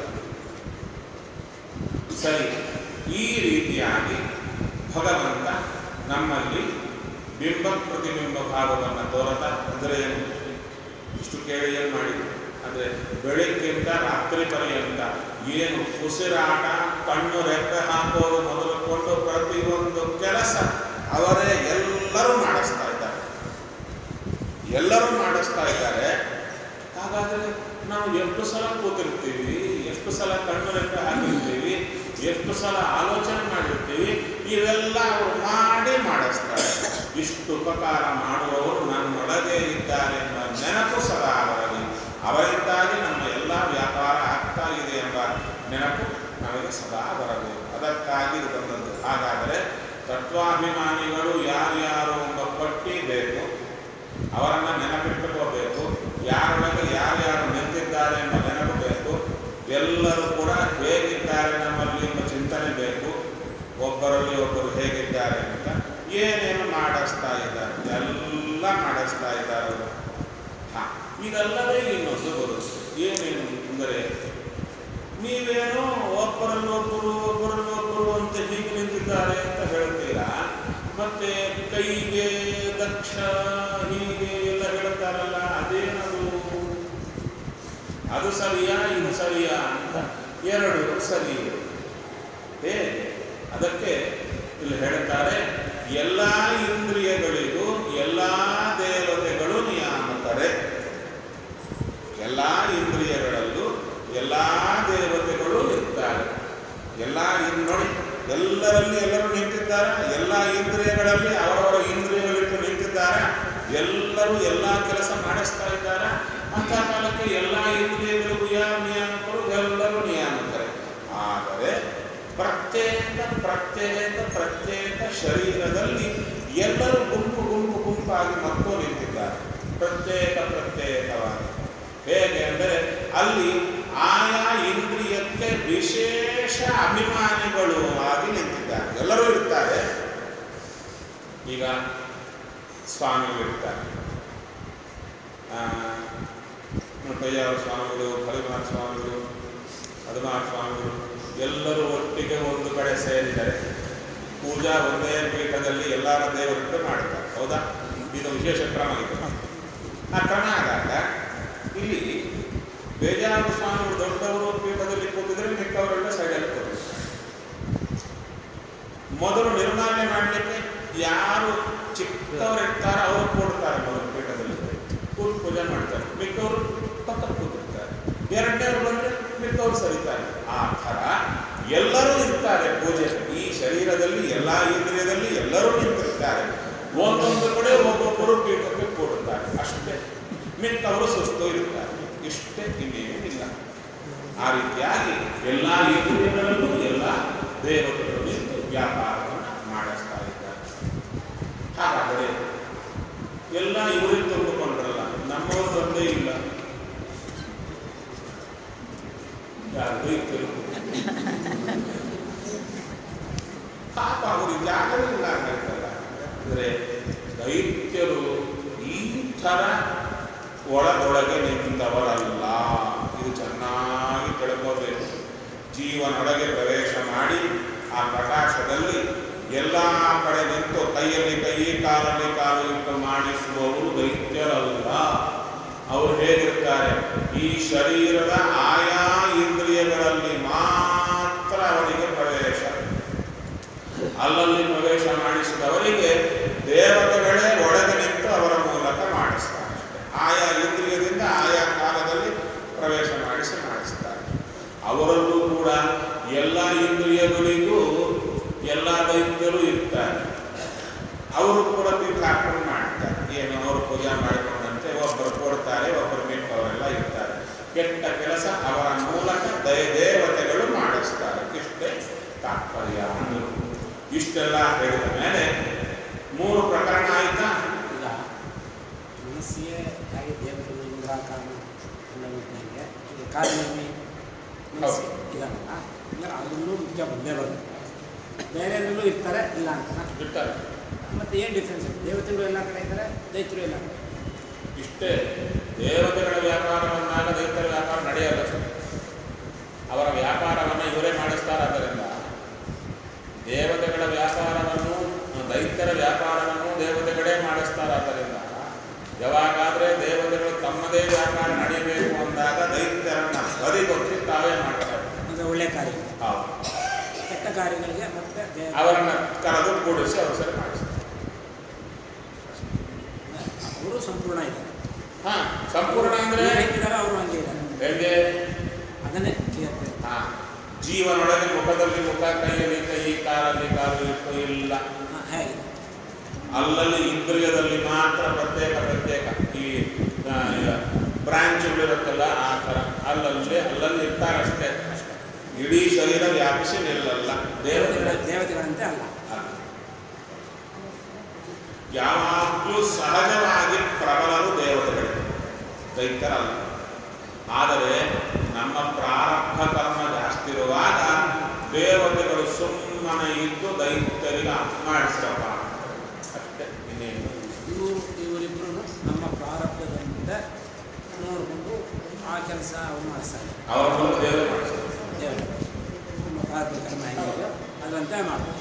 ಸರಿ ಈ ರೀತಿಯಾಗಿ ಭಗವಂತ ನಮ್ಮಲ್ಲಿ ಬಿಂಬ ಪ್ರತಿಬಿಂಬ ಭಾವವನ್ನು ತೋರತ ಅಂದರೆ ಏನು ಇಷ್ಟು ಕೇಳಿ ಏನು ಮಾಡಿದ್ರು ಅಂದರೆ ಬೆಳಗ್ಗಿಂತ ರಾತ್ರಿ ಪರ್ಯಂತ ಏನು ಉಸಿರಾಟ ಕಣ್ಣು ರೆಪ್ಪೆ ಹಾಕೋದು ಮೊದಲುಕೊಂಡು ಪ್ರತಿಯೊಂದು ಕೆಲಸ ಅವರೇ ಎಲ್ಲರೂ ಮಾಡಿಸ್ತಾ ಇದ್ದಾರೆ ಎಲ್ಲರೂ ಮಾಡಿಸ್ತಾ ಇದ್ದಾರೆ ಹಾಗಾದರೆ ನಾವು ಎಷ್ಟು ಸಲ ಕೂತಿರ್ತೀವಿ ಎಷ್ಟು ಸಲ ಕಣ್ಣು ರೆಪ್ಪೆ ಹಾಕಿರ್ತೀವಿ ಎಷ್ಟು ಸಲ ಆಲೋಚನೆ ಮಾಡಿರ್ತೀವಿ ಇವೆಲ್ಲ ಅವರು ಮಾಡಿ ಮಾಡಿಸ್ತಾರೆ ಇಷ್ಟು ಉಪಕಾರ ಮಾಡುವವರು ನನ್ನೊಳಗೆ ಇದ್ದಾರೆ ಎಂಬ ನೆನಪು ಸದಾ ಅವರಲ್ಲಿ ಅವರಿಂದಾಗಿ ನಮ್ಮ ಎಲ್ಲ ವ್ಯಾಪಾರ ಆಗ್ತಾ ಇದೆ ಎಂಬ ನೆನಪು ನಮಗೆ ಸದಾ ಬರಬೇಕು ಅದಕ್ಕಾಗಿ ಇದು ಬಂದದ್ದು ಹಾಗಾದರೆ ತತ್ವಾಭಿಮಾನಿಗಳು ಯಾರ್ಯಾರು ಎಂಬ ಪಟ್ಟಿ ಬೇಕು ಅವರನ್ನು ನೆನಪಿಟ್ಟುಕೋಬೇಕು ಯಾರೊಳಗೆ ಯಾರ್ಯಾರು ನಿಂತಿದ್ದಾರೆ ಎಂಬ ನೆನಪು ಬೇಕು ಎಲ್ಲರೂ ಕೂಡ ಹೇಗಿದ್ದಾರೆ ನಮ್ಮಲ್ಲಿ ಎಂಬ ಚಿಂತನೆ ಬೇಕು ಒಬ್ಬರಲ್ಲಿ ಒಬ್ಬರು ಹೇಗಿದ್ದಾರೆ ಅಂತ ಏನೇನು ಮಾಡಿಸ್ತಾ ಇದ್ದಾರೆ ಎಲ್ಲ ಮಾಡಿಸ್ತಾ ಇದ್ದಾರೆ ಅವರು ಹಾ ಇದಲ್ಲದೆ ಇನ್ನೊಂದು ಬರುತ್ತೆ ಏನೇನು ಅಂದರೆ ನೀವೇನೋ ಒಬ್ಬರಲ್ಲಿ ಒಬ್ಬರು ಒಬ್ಬರಲ್ಲಿ ಒಬ್ಬರು ಅಂತ ಹೀಗೆ ನಿಂತಿದ್ದಾರೆ ಅಂತ ಹೇಳ್ತೀರಾ ಮತ್ತೆ ಕೈಗೆ ದಕ್ಷ ಹೀಗೆ ಎಲ್ಲ ಹೇಳ್ತಾರಲ್ಲ ಅದೇನದು ಅದು ಸರಿಯಾ ಇದು ಸರಿಯಾ ಅಂತ ಎರಡು ಸರಿ ಹೇಗೆ ಅದಕ್ಕೆ ಇಲ್ಲಿ ಹೇಳ್ತಾರೆ ಎಲ್ಲ ಇಂದ್ರಿಯಗಳಿಗೂ ಎಲ್ಲ ದೇವತೆಗಳು ನಿಯಾಮಕರೇ ಎಲ್ಲ ಇಂದ್ರಿಯಗಳಲ್ಲೂ ಎಲ್ಲ ದೇವತೆಗಳು ಇರ್ತಾರೆ ಎಲ್ಲ ಇನ್ ನೋಡಿ ಎಲ್ಲರಲ್ಲಿ ಎಲ್ಲರೂ ನಿಂತಿದ್ದಾರೆ ಎಲ್ಲ ಇಂದ್ರಿಯಗಳಲ್ಲಿ ಅವರವರ ಇಂದ್ರಿಯಗಳಿಟ್ಟು ನಿಂತಿದ್ದಾರೆ ಎಲ್ಲರೂ ಎಲ್ಲ ಕೆಲಸ ಮಾಡಿಸ್ತಾ ಇದ್ದಾರೆ ಅಂತ ಕಾಲಕ್ಕೆ ಎಲ್ಲ ಇಂದ್ರಿಯಗಳಿಗೂ ಯಾವ ನಿಯಾಮಕರು ಎಲ್ಲರೂ ನಿಯಾಮಕರೇ ಆದರೆ ಪ್ರತ್ಯೇಕ ಪ್ರತ್ಯೇಕ ಪ್ರತ್ಯೇಕ ಶರೀರದಲ್ಲಿ ಎಲ್ಲರೂ ಗುಂಪು ಗುಂಪು ಗುಂಪಾಗಿ ಮತ್ತು ನಿಂತಿದ್ದಾರೆ ಪ್ರತ್ಯೇಕ ಪ್ರತ್ಯೇಕವಾಗಿ ಹೇಗೆ ಅಂದರೆ ಅಲ್ಲಿ ಆಯಾ ಇಂದ್ರಿಯಕ್ಕೆ ವಿಶೇಷ ಅಭಿಮಾನಿಗಳು ಆಗಿ ನಿಂತಿದ್ದಾರೆ ಎಲ್ಲರೂ ಇರ್ತಾರೆ ಈಗ ಸ್ವಾಮಿಗಳು ಇರ್ತಾರೆ ಮುತ್ತಯ್ಯ ಸ್ವಾಮಿಗಳು ಫಲಿಮಾರ್ ಸ್ವಾಮಿಗಳು ಹನುಮಾನ್ ಸ್ವಾಮಿಗಳು ಎಲ್ಲರೂ ಒಟ್ಟಿಗೆ ಒಂದು ಕಡೆ ಸೇರಿದರೆ ಪೂಜಾ ಒಂದೇ ಪೀಠದಲ್ಲಿ ಎಲ್ಲರ ದೇವರಿಟ್ಟು ಮಾಡ್ತಾರೆ ಹೌದಾ ಇದು ವಿಶೇಷ ಕ್ರಮ ಇದು ಆ ಕ್ರಮ ಆದಾಗ ಇಲ್ಲಿ ಬೇಜಾರು ಸ್ವಾಮಿಗಳು ದೊಡ್ಡವರು ಪೀಠದಲ್ಲಿ ಕೂತಿದ್ರೆ ಮಿಕ್ಕವರೆಲ್ಲ ಸೈಡಲ್ಲಿ ಕೂತಿದ್ರು ಮೊದಲು ನಿರ್ಮಾಣ ಮಾಡಲಿಕ್ಕೆ ಯಾರು ಚಿಕ್ಕವರು ಇರ್ತಾರೆ ಅವರು ಕೊಡ್ತಾರೆ ಮೊದಲು ಪೀಠದಲ್ಲಿ ಕೂತು ಪೂಜೆ ಮಾಡ್ತಾರೆ ಮಿಕ್ಕವರು ಪಕ್ಕ ಕೂತಿರ್ತಾರೆ ಎರಡನೇವ್ರು ಬಂದ್ರೆ ಮಿಕ್ಕವರು ಸರಿತಾರೆ ಆ ಥರ ಎಲ್ಲರೂ ಇರ್ತಾರೆ ಪೂಜೆ ಈ ಶರೀರದಲ್ಲಿ ಎಲ್ಲ ಇಂದ್ರಿಯದಲ್ಲಿ ಎಲ್ಲರೂ ನಿಂತಿರ್ತಾರೆ ಒಂದೊಂದು ಕಡೆ ಒಬ್ಬೊಬ್ಬರು ಪೀಠಕ್ಕೆ ಕೂಡುತ್ತಾರೆ ಅಷ್ಟೇ ಮಿಕ್ಕವರು ಸುಸ್ತು ಇರ್ತಾರೆ ಇಷ್ಟೇ ಇನ್ನೇನಿಲ್ಲ ಆ ರೀತಿಯಾಗಿ ಎಲ್ಲ ಇಂದ್ರಿಯಗಳಲ್ಲೂ ಎಲ್ಲ ದೇವತೆಗಳು ನಿಂತು ವ್ಯಾಪಾರವನ್ನು ಮಾಡಿಸ್ತಾ ಇದ್ದಾರೆ ಹಾಗಾದರೆ ಎಲ್ಲ ಇವರಿಗೆ ತಂದುಕೊಂಡ್ರಲ್ಲ ನಮ್ಮವರು ಬಂದೇ ಇಲ್ಲ ಯಾರು ರೈತರು ಪಾಪ ಅವ್ರಿಗೆ ಜಾಗವೇ ಇಲ್ಲ ಆಗ್ಬೇಕಲ್ಲ ಅಂದರೆ ದೈತ್ಯರು ಈ ಥರ ಒಳಗೊಳಗೆ ನಿಂತವರಲ್ಲ ಇದು ಚೆನ್ನಾಗಿ ತಿಳ್ಕೋಬೇಕು ಜೀವನೊಳಗೆ ಪ್ರವೇಶ ಮಾಡಿ ಆ ಪ್ರಕಾಶದಲ್ಲಿ ಎಲ್ಲ ಕಡೆ ನಿಂತು ಕೈಯಲ್ಲಿ ಕೈ ಕಾಲಲ್ಲಿ ಕಾಲು ಇಟ್ಟು ಮಾಡಿಸುವವರು ದೈತ್ಯರಲ್ಲ ಅವರು ಹೇಗಿರ್ತಾರೆ ಈ ಶರೀರದ ಆಯಾ ಇಂದ್ರಿಯಗಳಲ್ಲಿ ಮಾತ್ರ ಅವರಿಗೆ ಪ್ರವೇಶ ಅಲ್ಲಲ್ಲಿ ಪ್ರವೇಶ ಮಾಡಿಸಿದವರಿಗೆ ದೇವತೆಗಳೇ ಒಳಗೆ ನಿಂತು ಅವರ ಮೂಲಕ ಮಾಡಿಸ್ತಾರೆ ಅಷ್ಟೇ. ಆಯಾ ಇಂದ್ರಿಯದಿಂದ ಆಯಾ ಕಾಲದಲ್ಲಿ ಪ್ರವೇಶ ಮಾಡಿಸಿ ಮಾಡಿಸ್ತಾರೆ ಅವರಲ್ಲೂ ಕೂಡ ಎಲ್ಲ ಇಂದ್ರಿಯಗಳಿಗೂ ಎಲ್ಲ ದೈತ್ಯರು ಇರ್ತಾರೆ ಅವರು ಕೂಡ ಪೀಠಾರ್ಪಣೆ ಮಾಡ್ತಾರೆ ಏನು ಅವರು ಪೂಜೆ ಮಾಡಿಕೊಂಡಂತೆ ಒಬ್ಬರು ಕೊಡ್ತಾರೆ ಒಬ್ಬರು ಮಿಕ್ಕವರೆಲ್ಲ ಇರ್ತಾರೆ ಕೆಟ್ಟ ಕೆಲಸ ಅವರ ಮೂಲಕ ದಯ ದೇವತೆಗಳು ಮಾಡಿಸ್ತಾರೆ ಇಷ್ಟೇ ತಾತ್ಪರ್ಯ ಅಂದರು ಇಷ್ಟೆಲ್ಲ ಹೇಳಿದ ಮೇಲೆ ಮೂರು ಪ್ರಕರಣ ಆಯ್ತಾ ಈಗ ಮನಸ್ಸಿಗೆ ಹಾಗೆ ದೇವತೆಗಳು ಇಂದ್ರ ಕಾರಣ ಎಲ್ಲ ಇದ್ದಂಗೆ ಈಗ ಕಾರ್ಯನಿರ್ಮಿ ಮನಸ್ಸು ಇದನ್ನಲ್ಲ ಇಲ್ಲ ಅದನ್ನು ಮುಖ್ಯ ಬಂದೇ ಬರುತ್ತೆ ಬೇರೆಯಲ್ಲೂ ಇರ್ತಾರೆ ಇಲ್ಲ ಅಂತ ಇರ್ತಾರೆ ಮತ್ತೆ ಏನು ಡಿಫ್ರೆನ್ಸ್ ದೇವತೆಗಳು ಎಲ್ಲ ಕಡೆ ಇದ್ದಾರೆ ದೈತ್ಯರು ಎಲ್ಲ ಕಡೆ ಇಷ್ಟೇ ದೇವತೆಗಳ ವ್ಯಾಪಾರವನ್ನಾಗ ದೈತ್ಯರ ವ್ಯಾಪಾರ ನಡೆಯಲ್ಲ ಅವರ ವ್ಯಾಪಾರವನ್ನು ಇವರೇ ಮಾಡಿಸ್ತಾರಾದ್ದರಿಂದ ದೇವತೆಗಳ ವ್ಯಾಪಾರವನ್ನು ದೈತ್ಯರ ವ್ಯಾಪಾರವನ್ನು ದೇವತೆಗಳೇ ಮಾಡಿಸ್ತಾರಾದ್ದರಿಂದ ಯಾವಾಗಾದ್ರೆ ದೇವತೆಗಳು ತಮ್ಮದೇ ವ್ಯಾಪಾರ ನಡೆಯಬೇಕು ಅಂದಾಗ ದೈತ್ಯರನ್ನ ಬದಿಗೊತ್ತಿ ತಾವೇ ಮಾಡ್ತಾರೆ ಅಂದರೆ ಒಳ್ಳೆ ಕಾರ್ಯ ಹೌದು ಕೆಟ್ಟ ಕಾರ್ಯಗಳಿಗೆ ಮತ್ತೆ ದೇ- ಅವರನ್ನ ಕರೆದು ಕೂಡಿಸಿ ಅವರು ಸರಿ ಮಾಡಿಸ್ತಾರೆ ಅವರು ಸಂಪೂರ್ಣ ಇದ್ದಾರೆ ಹಾ ಸಂಪೂರ್ಣ ಅಂದ್ರೆ ಇವ್ರು ಹೆಂಗಿದ್ದಾರೆ ಅವರು ಹಂಗೆ ಇದ್ದಾರೆ ಹೇಗೆ ಅದನ್ನೇ ಕ್ಲಿಯರ್ ಹಾ ಜೀವನೊಳಗೆ ಮುಖದಲ್ಲಿ ಮುಖ ಕೈಯಲ್ಲಿ ಕೈ ಕಾಲಲ್ಲಿ ಕಾಲು ಇಟ್ಟು ಇಲ್ಲ ಹಾಂ ಹೇಗೆ ಅಲ್ಲಲ್ಲಿ ಇಂದ್ರಿಯದಲ್ಲಿ ಮಾತ್ರ ಪ್ರತ್ಯೇಕ ಪ್ರತ್ಯೇಕ ಈ ಬ್ರಾಂಚ್ಗಳಿರುತ್ತಲ್ಲ ಆ ಥರ ಅಲ್ಲಲ್ಲಿ ಅಲ್ಲಲ್ಲಿ ಇರ್ತಾರಷ್ಟೇ ಇಡೀ ಶರೀರ ವ್ಯಾಪಿಸಿ ನಿಲ್ಲಲ್ಲ ದೇವತೆಗಳ ದೇವತೆಗಳ ದೇವತೆಗಳಂತೆ ಅಲ್ಲ ಯಾವಾಗಲೂ ಸಹಜವಾಗಿ ಪ್ರಬಲರು ದೇವತೆಗಳು ದೈತ್ಯರಲ್ಲ ಆದರೆ ನಮ್ಮ ಪ್ರಾರಬ್ಧ ಕರ್ಮ ಜಾಸ್ತಿ ಇರುವಾಗ ದೇವತೆಗಳು ಸುಮ್ಮನೆ ಇದ್ದು ದೈತ್ಯರಿಗೆ ಮಾಡಿಸ್ರಪ್ಪ ಅಷ್ಟೇ ಇನ್ನೇನು ಇವರು ಇವರಿಬ್ಬರು ನಮ್ಮ ಪ್ರಾರಬ್ಧದಿಂದ ನೋಡಿಕೊಂಡು ಆ ಕೆಲಸ ಅವ್ರು ಮಾಡಿಸ್ತಾರೆ ಅವರ ಮೂಲಕ ದೇವರು ಮಾಡಿಸ್ತಾರೆ ದೇವರು ನಮ್ಮ ಪ್ರಾರಬ್ಧ ಕರ್ಮ ಹೇಗಿದೆಯೋ ಅದಂತೆ ಮಾಡ್ತಾರೆ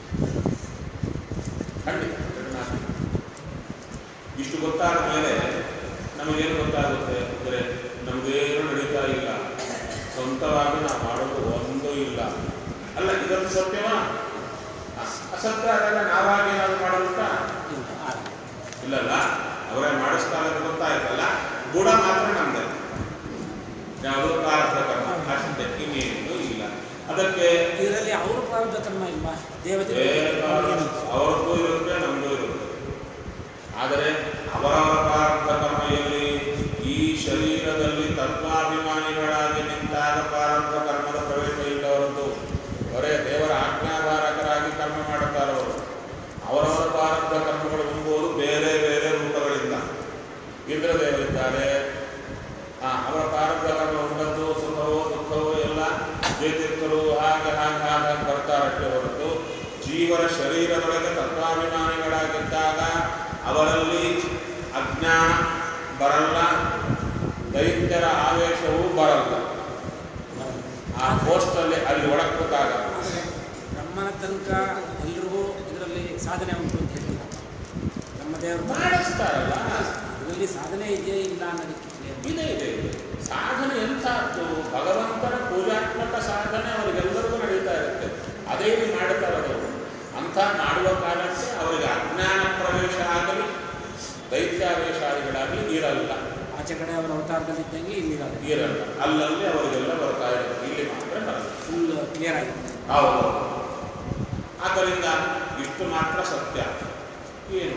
ಖಂಡಿತ ಜಗನ್ನಾಥ. ಇಷ್ಟು ಗೊತ್ತಾದ ಮೇಲೆ ನಮಗೇನು ಗೊತ್ತಾಗುತ್ತೆ ಅಂದರೆ ನಮಗೇನು ನಡೀತಾ ಇಲ್ಲ ಸ್ವಂತವಾಗಿ ನಾವು ಮಾಡೋದು ಒಂದೂ ಇಲ್ಲ ಅಲ್ಲ ಇದೊಂದು ಸತ್ಯವಾ ಹ, ಅಸತ್ಯ ಆದಾಗ ನಾವಾಗಿ ಏನಾದ್ರು ಮಾಡೋದುಂಟಾ ಇಲ್ಲ ಆಗ ಇಲ್ಲಲ್ಲ ಅವರೇ ಮಾಡಿಸ್ತಾರೆ ಅಂತ ಗೊತ್ತಾಯ್ತಲ್ಲ ಗುಣ ಮಾತ್ರ ನಮ್ದೆ ಯಾವುದು ಪ್ರಾರಬ್ಧ ಕರ್ಮ ಅಷ್ಟೇ ಇನ್ನೇನು ಇಲ್ಲ ಅದಕ್ಕೆ ಇದರಲ್ಲಿ ಅವ್ರ ಪ್ರಾರಬ್ಧ ಕರ್ಮ ಇಲ್ವಾ ದೇವತೆ ಅವ್ರದ್ದು ಇರುತ್ತೆ ನಮ್ಮದು ಇರುತ್ತೆ ಆದರೆ ಅವರವರ ಪ್ರಾರಬ್ಧ ಕರ್ಮ ಎಲ್ಲಿ ಈ ಶರೀರದಲ್ಲಿ ತತ್ವಾಭಿಮಾನಿಗಳಾಗಿ ನಿಂತಾಗ ಪ್ರಾರಬ್ಧ ಕರ್ಮದ ಪ್ರವೇಶ ಇಲ್ಲವರದ್ದು ಬರೇ ದೇವರ ಆಜ್ಞಾಧಾರಕರಾಗಿ ಕರ್ಮ ಮಾಡುತ್ತಾರವರು ಅವರವರ ಪ್ರಾರಬ್ಧ ಕರ್ಮಗಳು ಎಂಬುದು ಬೇರೆ ಬೇರೆ ರೂಪಗಳಿಂದ ಇಂದ್ರದೇವರಿದ್ದಾರೆ ಆ, ಅವರ ಪ್ರಾರಬ್ಧ ಕರ್ಮ ಉಂಟದ್ದು ಸುಖವೋ ದುಃಖವೋ ಎಲ್ಲ ಜೇತಿರ್ತರು ಹಾಗೆ ಹಾಗೆ ಹಾಗೆ ಹಾಗೆ ಬರ್ತಾರಷ್ಟೇ ಹೊರತು ಜೀವನ ಶರೀರದೊಳಗೆ ತತ್ವಾಭಿಮಾನಿಗಳಾಗಿದ್ದಾಗ ಅವರಲ್ಲಿ ಅಜ್ಞಾನ ಬರಲ್ಲ ದೈತ್ಯರ ಆವೇಶವೂ ಬರಲ್ಲ ಆ ಪೋಸ್ಟಲ್ಲಿ ಅಲ್ಲಿ ಒಳಗೆ ಕೂತಾಗ ಆದರೆ ಬ್ರಹ್ಮನ ತನಕ ಎಲ್ರಿಗೂ ಇದರಲ್ಲಿ ಸಾಧನೆ ಉಂಟು ಅಂತ ಹೇಳಿಲ್ಲ ನಮ್ಮ ದೇವರು ಮಾಡಿಸ್ತಾರಲ್ಲ ಇದರಲ್ಲಿ ಸಾಧನೆ ಇದೆಯೇ ಇಲ್ಲ ಅನ್ನೋದಕ್ಕೆ clear. ಇದೆ ಇದೆ ಇದೆ ಸಾಧನೆ ಎಂಥದ್ದು ಭಗವಂತನ ಪೂಜಾತ್ಮಕ ಸಾಧನೆ ಅವರಿಗೆಲ್ಲರಿಗೂ ನಡೀತಾ ಇರುತ್ತೆ ಅದೇ ರೀತಿ ಮಾಡ್ತಾ ಇರೋದು ಅಂಥ ಮಾಡುವ ಕಾಲಕ್ಕೆ ಅವರಿಗೆ ಅಜ್ಞಾನ ಪ್ರವೇಶ ಆಗಲಿ ದೈತ್ಯಾವೇಶಾದಿಗಳಾಗಲಿ ಇರಲ್ಲ ಆಚೆ ಕಡೆ ಅವರ ಅವತಾರದಲ್ಲಿದ್ದಂಗೆ ಇಲ್ಲಿದ್ದಾರೆ ಇರಲ್ಲ ಅಲ್ಲಲ್ಲಿ ಅವರಿಗೆಲ್ಲ ಬರ್ತಾ ಇರುತ್ತೆ ಇಲ್ಲಿ ಮಾತ್ರ ಬರಲ್ಲ ಫುಲ್ ಕ್ಲಿಯರ್ ಆಗಿದೆ ಹೌದು ಆದ್ದರಿಂದ ಇಷ್ಟು ಮಾತ್ರ ಸತ್ಯ ಏನು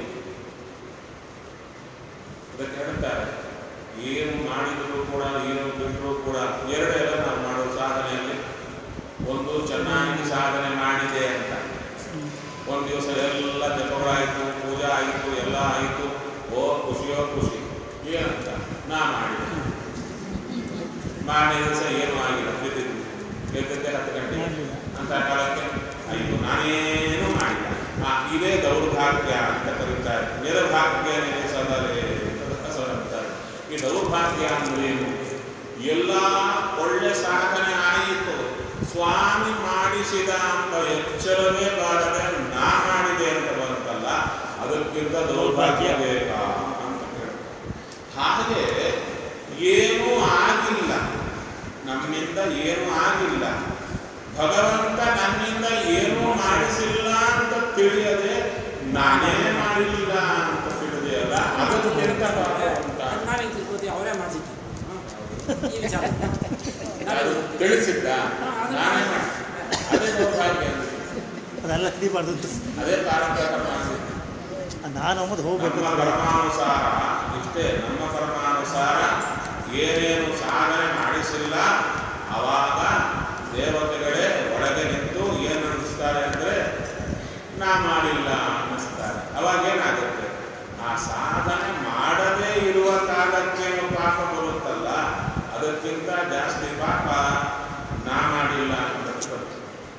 ಅದಕ್ಕೆ ಹೇಳ್ತಾರೆ ಏನು ಮಾಡಿದರೂ ಕೂಡ ಏನು ಬಿಟ್ಟರೂ ಕೂಡ ಎರಡೆಲ್ಲ ನಾವು ಮಾಡೋ ಸಾಧನೆಯಲ್ಲಿ ಒಂದು ಚೆನ್ನಾಗಿ ಸಾಧನೆ ಮಾಡಿದೆ ಅಂತ ಒಂದು ದಿವಸ ಎಲ್ಲ ಜಪಗಳಾಯಿತು ಪೂಜಾ ಆಯಿತು ಎಲ್ಲ ಆಯಿತು ಓ ಖುಷಿಯೋ ಖುಷಿ ಏನಂತ ನಾ ಮಾಡಿದೆ ಮಾರನೇ ದಿವಸ ಏನೂ ಆಗಿಲ್ಲ ಬಿದ್ದಿದ್ದು ಎದ್ದದ್ದೇ ಹತ್ತು ಗಂಟೆ ಅಂತ ಕಾಲಕ್ಕೆ ಅಯ್ಯೋ ನಾನೇನು ಮಾಡಿಲ್ಲ ಆ ಇದೇ ದೌರ್ಭಾಗ್ಯ ಅಂತ ಕರೀತಾರೆ ನಿರ್ಭಾಗ್ಯ ನೆನೆಸದಲೇ ಅಂತ ಅಂತಾರೆ ಈ ದೌರ್ಭಾಗ್ಯ ಅಂದ್ರೆ ಏನು ಎಲ್ಲ ಒಳ್ಳೆ ಸಾಧನೆ ಆಯಿತು ಸ್ವಾಮಿ ಮಾಡಿಸಿದ ಅಂತ ಎಚ್ಚರವೇ ಬಾರದೆ ನಾ ಮಾಡಿದೆ ಅಂತ ಬಂತಲ್ಲ ಅದಕ್ಕಿಂತ ದೌರ್ಭಾಗ್ಯ ಬೇಕಾ ಅಂತ ಕೇಳ್ತಾರೆ ಹಾಗೆ ಏನೂ ಆಗಿಲ್ಲ ನಮ್ಮಿಂದ ಏನೂ ಆಗಿಲ್ಲ ಭಗವಂತ ನನ್ನಿಂದ ಏನೂ ಮಾಡಿಸಿಲ್ಲ ಅಂತ ತಿಳಿಯದೆ ನಾನೇ ಮಾಡಿಲ್ಲ ಅಂತ ತಿಳಿದೆಯಲ್ಲ ಅದನ್ನು ತಿಳ್ಕೊಂಡ ಅಂತ ನಾವೇ ತಿಳ್ಕೋತೀವಿ ಅವರೇ ಮಾಡಿಸಿದ್ದು ಈ ವಿಚಾರ ಅದು ನಾವೇ ತಿಳಿಸಿದ್ದ ನಾನೇ ಮಾಡಿ ಅದೇ ದೌರ್ಭಾಗ್ಯ ಅದೆಲ್ಲ ತಿಳಿಬಾರ್ದು ಅಂತ ಅದೇ ಪ್ರಾರಂಭ ಕರ್ಮ ಅಂತಿದ್ದು. ನಾನು ಅಂಬುದು ಹೋಗ್ಬೇಕು ನಮ್ಮ ಅಂತ ಕರ್ಮಾನುಸಾರ ಇಷ್ಟೇ ನಮ್ಮ ಕರ್ಮಾನುಸಾರ ಏನೇನು ಸಾಧನೆ ಮಾಡಿಸಿಲ್ಲ ಅವಾಗ ದೇವತೆಗಳೇ ಒಳಗೆ ನಿಂತು ಏನು ಅನ್ನಿಸ್ತಾರೆ ಅಂದರೆ ನಾ ಮಾಡಿಲ್ಲ ಅನ್ನಿಸ್ತಾರೆ ಅವಾಗ ಏನಾಗುತ್ತೆ ಆ ಸಾಧನೆ ಮಾಡದೇ ಇರುವ ಕಾಲಕ್ಕೇನು ಪಾಪ ಬರುತ್ತಲ್ಲ ಅದಕ್ಕಿಂತ ಜಾಸ್ತಿ ಪಾಪ ನಾ ಮಾಡಿಲ್ಲ ಅಂತ ಬರುತ್ತೆ.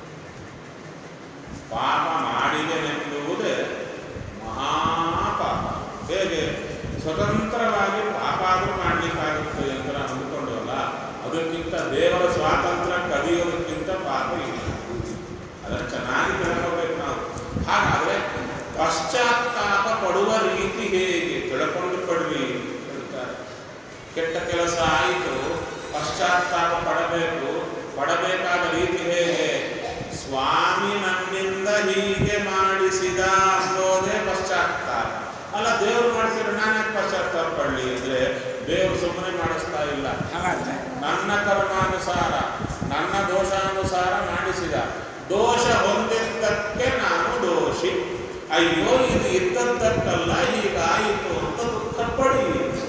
ಪಾಪ ಮಾಡಿದೆನೆಂಬುವುದೇ ಮಹಾಪಾಪ ಹೇಗೆ ಸ್ವತಂತ್ರವಾಗಿ ಪಾಪ ಆದರೂ ಮಾಡಲಿಕ್ಕಾಗುತ್ತೆ ಅಂತ ನಾವು ಅಂದ್ಕೊಂಡವಲ್ಲ ಅದಕ್ಕಿಂತ ದೇವರ ಸ್ವಾತಂತ್ರ್ಯ ಕದಿಯೋದಕ್ಕಿಂತ ಪಾಪ ಇಲ್ಲ ಅದನ್ನು ಚೆನ್ನಾಗಿ ತಿಳ್ಕೋಬೇಕು ನಾವು ಹಾಗಾದ್ರೆ ಪಶ್ಚಾತ್ತಾಪ ಪಡುವ ರೀತಿ ಹೇಗೆ ತಿಳ್ಕೊಂಡು ಪಡ್ರಿ ಅಂತ ಹೇಳ್ತಾರೆ ಕೆಟ್ಟ ಕೆಲಸ ಆಯಿತು ಪಶ್ಚಾತ್ತಾಪ ಪಡಬೇಕು ಪಡಬೇಕಾದ ರೀತಿ ಹೇಗೆ ಸ್ವಾಮಿ ನನ್ನಿಂದ ಹೀಗೆ ಮಾಡಿಸಿದ ಅನ್ನೋದೇ ಪಶ್ಚಾತ್ತಾಪ ಅಲ್ಲ ದೇವರು ಮಾಡಿಸಿದ್ರೆ ನಾನೇ ಪಶ್ಚಾತ್ತಾಪ ಪಡಲಿ ಅಂದ್ರೆ ದೇವರು ಸುಮ್ಮನೆ ಮಾಡಿಸ್ತಾ ಇಲ್ಲ ಹಾಗಾದ್ರೆ ನನ್ನ ಕರ್ಮಾನುಸಾರ ನನ್ನ ದೋಷಾನುಸಾರ ಮಾಡಿಸಿದ ದೋಷ ಹೊಂದಿದ್ದಕ್ಕೆ ನಾನು ದೋಷಿ ಅಯ್ಯೋ ಇದು ಇದ್ದದ್ದಕ್ಕಲ್ಲ ಹೀಗಾಯಿತು ಅಂತ ದುಃಖ ಪಡಿ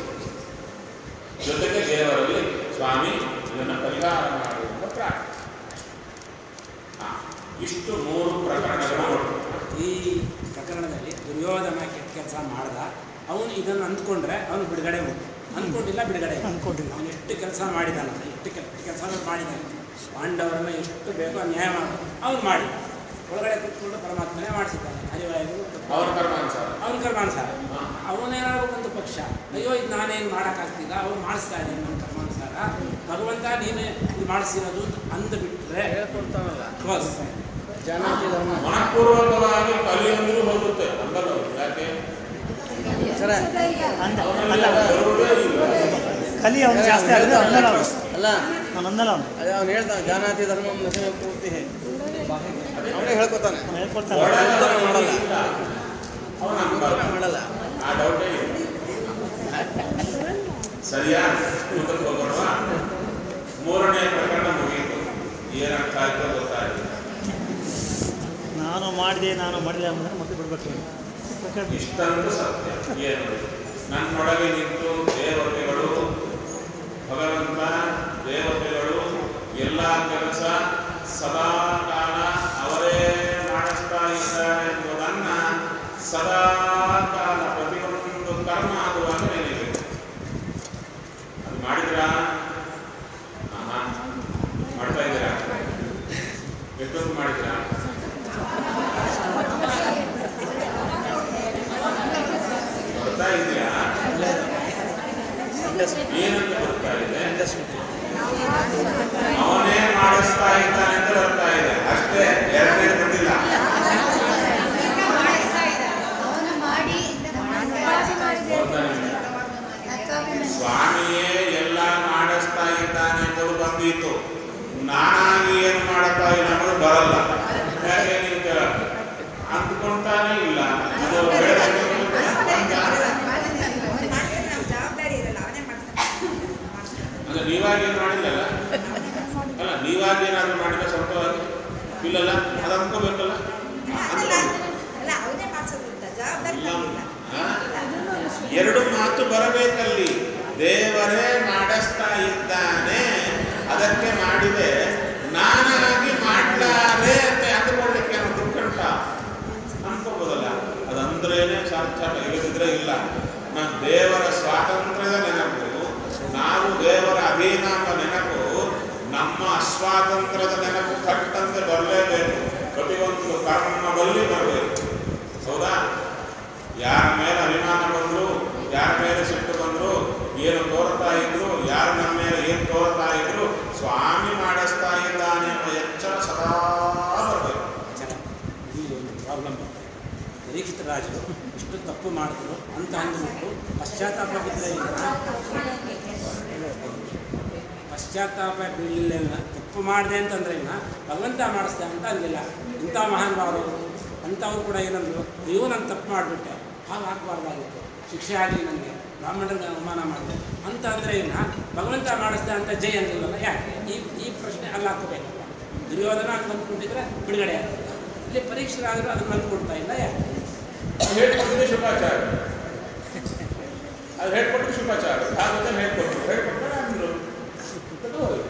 ಜೊತೆಗೆ ದೇವರಲ್ಲಿ ಸ್ವಾಮಿ ಇದನ್ನು ಪರಿಹಾರ ಮಾಡು ಅಂತ ಪ್ರಾರ್ಥನೆ ಆ, ಇಷ್ಟು ಮೂರು ಪ್ರಕರಣಗಳು ನೋಡು. ಈ ಪ್ರಕರಣದಲ್ಲಿ ದುರ್ಯೋಧನ ಕೆಟ್ಟ ಕೆಲಸ ಮಾಡ್ದ ಅವನು ಇದನ್ನು ಅಂದ್ಕೊಂಡ್ರೆ ಅವನು ಬಿಡುಗಡೆ ಉಂಟು ಅಂದ್ಕೊಂಡಿಲ್ಲ ಬಿಡುಗಡೆ ಇಲ್ಲ. ಅಂದ್ಕೊಂಡಿಲ್ಲ. ಅವನು ಎಷ್ಟು ಕೆಲಸ ಮಾಡಿದಾನ ಎಷ್ಟು ಕೆಟ್ಟ ಕೆಲಸ ಮಾಡಿದಾನೆ ಪಾಂಡವರನ್ನ ಎಷ್ಟು ಬೇಕೋ ನ್ಯಾಯ ಮಾಡ ಅವನು ಮಾಡಿದ ಒಳಗಡೆ ಕೂತ್ಕೊಂಡು ಪರಮಾತ್ಮನೇ ಮಾಡಿಸಿದ್ದಾನೆ ಹರಿವಾಯುಗಳು ಅವರ ಕರ್ಮಾನುಸಾರ ಅವನ ಕರ್ಮಾನುಸಾರ ಹಾ. ಅವನೇನಾದ್ರು ಒಂದು ಪಕ್ಷ ಅಯ್ಯೋ ಇದು ನಾನೇನು ಮಾಡೋಕ್ಕಾಗ್ತಿಲ್ಲ ಅವ್ನು ಮಾಡಿಸ್ತಾ ಇದ್ದಾನೆ ನನ್ನ ಕರ್ಮಾನುಸಾರ ಭಗವಂತ ನೀನೇ ಇದು ಮಾಡಿಸಿರೋದು ಅಂತ ಅಂದ್ಬಿಟ್ರೆ ಹೇಳ್ಕೊಡ್ತಾನಲ್ಲ ಕ್ಲೋಸ್ ಜಾನಾತಿ ಧರ್ಮ ಮನಪೂರ್ವಕವಾಗಿ ಕಲಿಯೊಂದಿಗೂ ಹೋಗುತ್ತೆ ಅಂದಲ್ಲ ಅವ್ರು. ಯಾಕೆ ಸರ ಅಂದ ಅವನಲ್ಲಿ ಅಲ್ಲ ಬರುವುದೇ ಇಲ್ಲ. ಕಲಿ ಅವ್ನು ಜಾಸ್ತಿ ಆಗಿದೆ ಅಂದಲ್ಲ ಅವನು ಅಲ್ಲ ಅವನು ಅಂದಲ್ಲ ಅವನು ಅದೇ ಅವ್ನು ಹೇಳ್ತಾನೆ ಜಾನಾತಿ ಧರ್ಮ ನಶೆ ಪೂರ್ತಿ ಅವನೇ ಹೇಳ್ಕೊತಾನೆ ಅವನು ಹೇಳ್ಕೊಡ್ತಾನೆ ಒಳಗೆ ಉತ್ತರ ಮಾಡಲ್ಲ. ಇಲ್ಲ. ಅವನು ಅಂಬಲ್ಲ. ಉತ್ತರ ಮಾಡಲ್ಲ ಆ ಡೌಟೇ ಇಲ್ಲ ಸರಿಯಾ ಮುಂದಕ್ಕೆ ಹೋಗೋಣವಾ ಮೂರನೇ ಪ್ರಕರಣ ಮುಗಿಯಿತು ಏನರ್ಥ ಆಯ್ತೋ ಗೊತ್ತಾಯಿತು ನಾನು ಮಾಡಿದೆ ನಾನು ಮಾಡಿಲ್ಲ ಅಂದ್ರೆ ಮತ್ತೆ ಬಿಡ್ಬೇಕು ಪ್ರಕರಣ ಇಷ್ಟಂತೂ ಸತ್ಯ ಏನು ನನ್ನೊಳಗೆ ನಿಂತು ದೇವತೆಗಳು ಭಗವಂತ ದೇವತೆಗಳು ಎಲ್ಲ ಕೆಲಸ ಸದಾ ಕಾಲ ಅವರೇ ಮಾಡಿಸ್ತಾ ಇದ್ದಾರೆ ಎಂಬುದನ್ನ ಸದಾ ಕಾಲ ಪ್ರತಿಯೊಂದು ಕರ್ಮ ಆಗುವಾಗ ನೆನಪಿದೆ ಅದು ಮಾಡಿದ್ರಾ ಆಹಾ. ಮಾಡ್ತಾ ಇದ್ದೀರಾ ಎಷ್ಟೊತ್ತು ಮಾಡಿದ್ರಾ ಬರ್ತಾ ಇದೆಯಾ ಏನಂತ ಬರ್ತಾ ಇದೆ ಅವನೇ ಮಾಡಿಸ್ತಾ ಇದ್ದಾನೆ ಅಂತ ಬರ್ತಾ ಇದೆ ಅಷ್ಟೇ ಎರಡನೇ ಬಂದಿಲ್ಲ ಮಾಡಿಸ್ತಾ ಇದ್ದಾರೆ ಅವನು ಮಾಡಿ ಸ್ವಾಮಿಯೇ ಎಲ್ಲ ಮಾಡಿಸ್ತಾ ಇದ್ದಾನೆ ಎಂಬುದು ಬಂದಿತ್ತು ನಾನಾಗಿ ಏನು ಮಾಡ್ತಾ ಇಲ್ಲ ಅನ್ನೋದು ಬರಲ್ಲ ಯಾಕೆ ನೀವು ಕೇಳ- ಅಂದ್ಕೊಂತಾನೆ ಇಲ್ಲ ಅದು ಬೆಳೆದ ಜವಾಬ್ದಾರಿ ಇರಲ್ಲ ಅವನೇ ಮಾಡ್ತಾನೆ ಅಂದ್ರೆ ನೀವಾಗಿ ಏನು ಮಾಡಿಲ್ಲಲ್ಲ ಅಲ್ಲ ನೀವಾಗಿ ಏನಾದ್ರು ಮಾಡಿದ್ರೆ ಸ್ವಂತವಾಗಿ ಇಲ್ಲಲ್ಲ ಅದು ಅನ್ಕೋಬೇಕಲ್ಲ ಅಲ್ಲ ಅನ್ಕೋಬೇಕು. ಅಲ್ಲ ಅವನೇ ಮಾಡ್ಸೋದು ಅಂತ ಜವಾಬ್ದಾರಿ ಇಲ್ಲ. ನಮ್ಗಿಲ್ಲ. ಹಾ? ಎರಡು ಮಾತು ಬರಬೇಕಲ್ಲಿ ದೇವರೇ ಮಾಡಿಸ್ತಾ ಇದ್ದಾನೆ ಅದಕ್ಕೆ ಮಾಡಿದೆ ನಾನಾಗಿ ಮಾಡ್ಲಾರೆ ಅಂತ ಅಂದುಕೊಳ್ಳಿಕ್ಕೆ ಅನ್ನೋ ದುಃಖಂಟ ಅನ್ಕೋಬೋದಲ್ಲ ಅದಂದ್ರೇನೆ ಸಾರ್ಥಕ ಇಲ್ಲದಿದ್ರೆ ಇಲ್ಲ ನಾವು ದೇವರ ಸ್ವಾತಂತ್ರ್ಯದ ನೆನಪು ನಾವು ದೇವರ ಅಧೀನ ಎಂಬ ನೆನಪು ನಮ್ಮ ಅಸ್ವಾತಂತ್ರ್ಯದ ನೆನಪು ಕಟ್ಟಂತೆ ಬರಲೇಬೇಕು ಪ್ರತಿಯೊಂದು ಕರ್ಮದಲ್ಲಿ ಬರಬೇಕು ಹೌದಾ ಯಾರ ಮೇಲೆ ಅಭಿಮಾನ ಬಂದ್ರು ಯಾರ ಮೇಲೆ ಸಿಟ್ಟು ಬಂದ್ರು ಏನು ತೋರ್ತಾ ಇದ್ರು ಯಾರು ನಮ್ಮ ಮೇಲೆ ಏನು ತೋರ್ತಾ ಇದ್ರು ಸ್ವಾಮಿ ಮಾಡಿಸ್ತಾ ಇದ್ದಾನೆ ಎಂಬ ಎಚ್ಚರ ಸದಾ ಬರಬೇಕು ಜನ ಇಲ್ಲಿ ಒಂದು ಪ್ರಾಬ್ಲಮ್ ಪರೀಕ್ಷಿತ ರಾಜರು ಇಷ್ಟು ತಪ್ಪು ಮಾಡಿದ್ರು ಅಂತ ಅಂದ್ಬಿಟ್ಟು ಪಶ್ಚಾತ್ತಾಪ ಬಿದ್ದರೆ ಪಶ್ಚಾತ್ತಾಪ ಬೀಳಲಿಲ್ಲ ತಪ್ಪು ಮಾಡಿದೆ ಅಂತಂದ್ರೆ ಇನ್ನ ಭಗವಂತ ಮಾಡಿಸ್ದೆ ಅಂತ ಅಂದಿಲ್ಲ ಇಂಥ ಮಹಾನುಭಾವರು ಅಂಥವ್ರು ಕೂಡ ಏನಂದ್ರು ನೀವು ನಾನು ತಪ್ಪು ಮಾಡಿಬಿಟ್ಟೆ ಹಾಗೆ ಹಾಕಬಾರ್ದಾಗಿತ್ತು ಶಿಕ್ಷೆ ಆಗಲಿ ನನಗೆ ಬ್ರಾಹ್ಮಣರಿಗೆ ಅವಮಾನ ಮಾಡಿದೆ ಅಂತ ಅಂದರೆ ಇನ್ನ ಭಗವಂತ ಮಾಡಿಸ್ದೆ ಅಂತ ಜೈ ಅಂದಿಲ್ಲಲ್ಲ ಯಾಕೆ ಈ ಈ ಪ್ರಶ್ನೆ ಅಲ್ಲಿ ಹಾಕೋಬೇಕಲ್ಲ ದುರ್ಯೋಧನ ಅಂತ ಅಂದ್ಕೊಂಡಿದ್ರೆ ಬಿಡುಗಡೆ ಆಗ್ತದೆ ಇಲ್ಲಿ ಪರೀಕ್ಷರಾದರೂ ಅದನ್ನು ಅಂದ್ಕೊಡ್ತಾ ಇಲ್ಲ ಯಾಕೆ ಹೇಳ್ಕೊಟ್ಟಿದ್ದೆ ಶುಭಾಚಾರ್ಯ ಅದು ಹೇಳ್ಕೊಟ್ರು ಶುಭಾಚಾರ ಭಾಗವತ ಹೇಳ್ಕೊಟ್ರು ಹೇಳ್ಕೊಟ್ರೆ ಅಂದ್ರು ಅದು ಹೋಯ್ತು.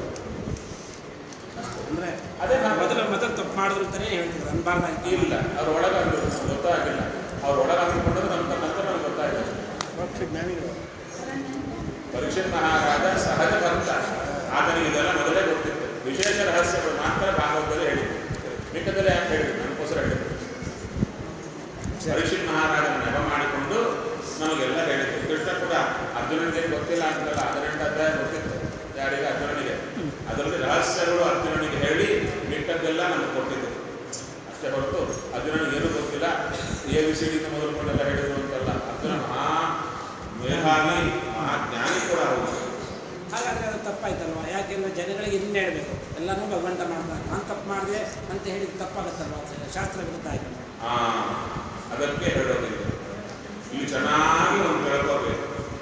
ಅಂದರೆ ಅದೇ ಮೊದಲು ಮೊದಲು ಮೊದಲು ತಪ್ಪು ಮಾಡಿದ್ರು ಅಂತಲೇ ಹೇಳ್ತಿದ್ರು ಅನ್ಬಾರ್ದಾಗಿ ಇಲ್ಲ ಅವ್ರ ಒಳಗೆ ಅಂದ್ರು ಗೊತ್ತಾಗಿಲ್ಲ ಅವ್ರ ಒಳಗೆ ಅಂದ್ಕೊಂಡ್ರೆ ನಂತರ ನಂತರ ನಮ್ಗೆ ಗೊತ್ತಾಯ್ತು ಮೋಕ್ಷ ಜ್ಞಾನಿಗಳು ಪರೀಕ್ಷಿತ್ ಮಹಾರಾಜ ಸಹಜ ಭಕ್ತ ಆತನಿಗೆ ಇದೆಲ್ಲ ಮೊದಲೇ ಗೊತ್ತಿತ್ತು ವಿಶೇಷ ರಹಸ್ಯಗಳು ಮಾತ್ರ ಭಾಗವತದಲ್ಲಿ ಹೇಳಿದ್ರು ಮಿಕ್ಕದಲ್ಲಿ ಯಾಕೆ ಹೇಳಿದ್ರು ನನಗೋಸ್ಕರ ಹೇಳಿದ್ರು ಪರೀಕ್ಷಿತ್ ಮಹಾರಾಜನ ನೆಪ ಮಾಡಿಕೊಂಡು ನಮಗೆಲ್ಲ ಹೇಳಿದ್ರು ಕೃಷ್ಣ ಕೂಡ ಅರ್ಜುನನಿಗೆ ಗೊತ್ತಿಲ್ಲ ಅಂತಲ್ಲ ಹದಿನೆಂಟು ಅಧ್ಯಾಯ ಗೊತ್ತಿತ್ತು ಯಾರಿಗೆ ಅರ್ಜುನನಿಗೆ ಅದರಲ್ಲಿ ರಹಸ್ಯಗಳು ಅರ್ಜುನನಿಗೆ ಹೇಳಿ ಮಿಕ್ಕದ್ದೆಲ್ಲ ನಮಗೆ ಕೊಟ್ಟಿದ್ದು ಅಷ್ಟೇ ಹೊರತು ಅರ್ಜುನನಿಗೆ ಏನೂ ಗೊತ್ತಿಲ್ಲ ಎ ಬಿ ಸಿ ಡಿಯಿಂದ ಮೊದಲುಕೊಂಡೆಲ್ಲ ಹೇಳಿದ್ರು ಅಂತಲ್ಲ ಅರ್ಜುನ ಮಹಾ ಮೇಧಾವಿ ಮಹಾ ಜ್ಞಾನಿ ಕೂಡ ಹೌದು ಹಾಗಾದ್ರೆ ಅದು ತಪ್ಪಾಯ್ತಲ್ವಾ ಯಾಕೆಂದ್ರೆ ಜನಗಳಿಗೆ ಇನ್ನೇ ಹೇಳಬೇಕು ಎಲ್ಲನೂ ಭಗವಂತ ಮಾಡ್ತಾರೆ ನಾನು ತಪ್ಪು ಮಾಡಿದೆ ಅಂತ ಹೇಳಿದ್ದು ತಪ್ಪಾಗುತ್ತಲ್ವಾ ಅಂತ ಶಾಸ್ತ್ರ ವಿರುದ್ಧ ಆಯ್ತಲ್ಲ ಆ, ಅದಕ್ಕೆ ಹೇಳೋದಿಲ್ಲ ಇಲ್ಲಿ ಚೆನ್ನಾಗಿ ಒಂದು ತಿಳ್ಕೋಬೇಕು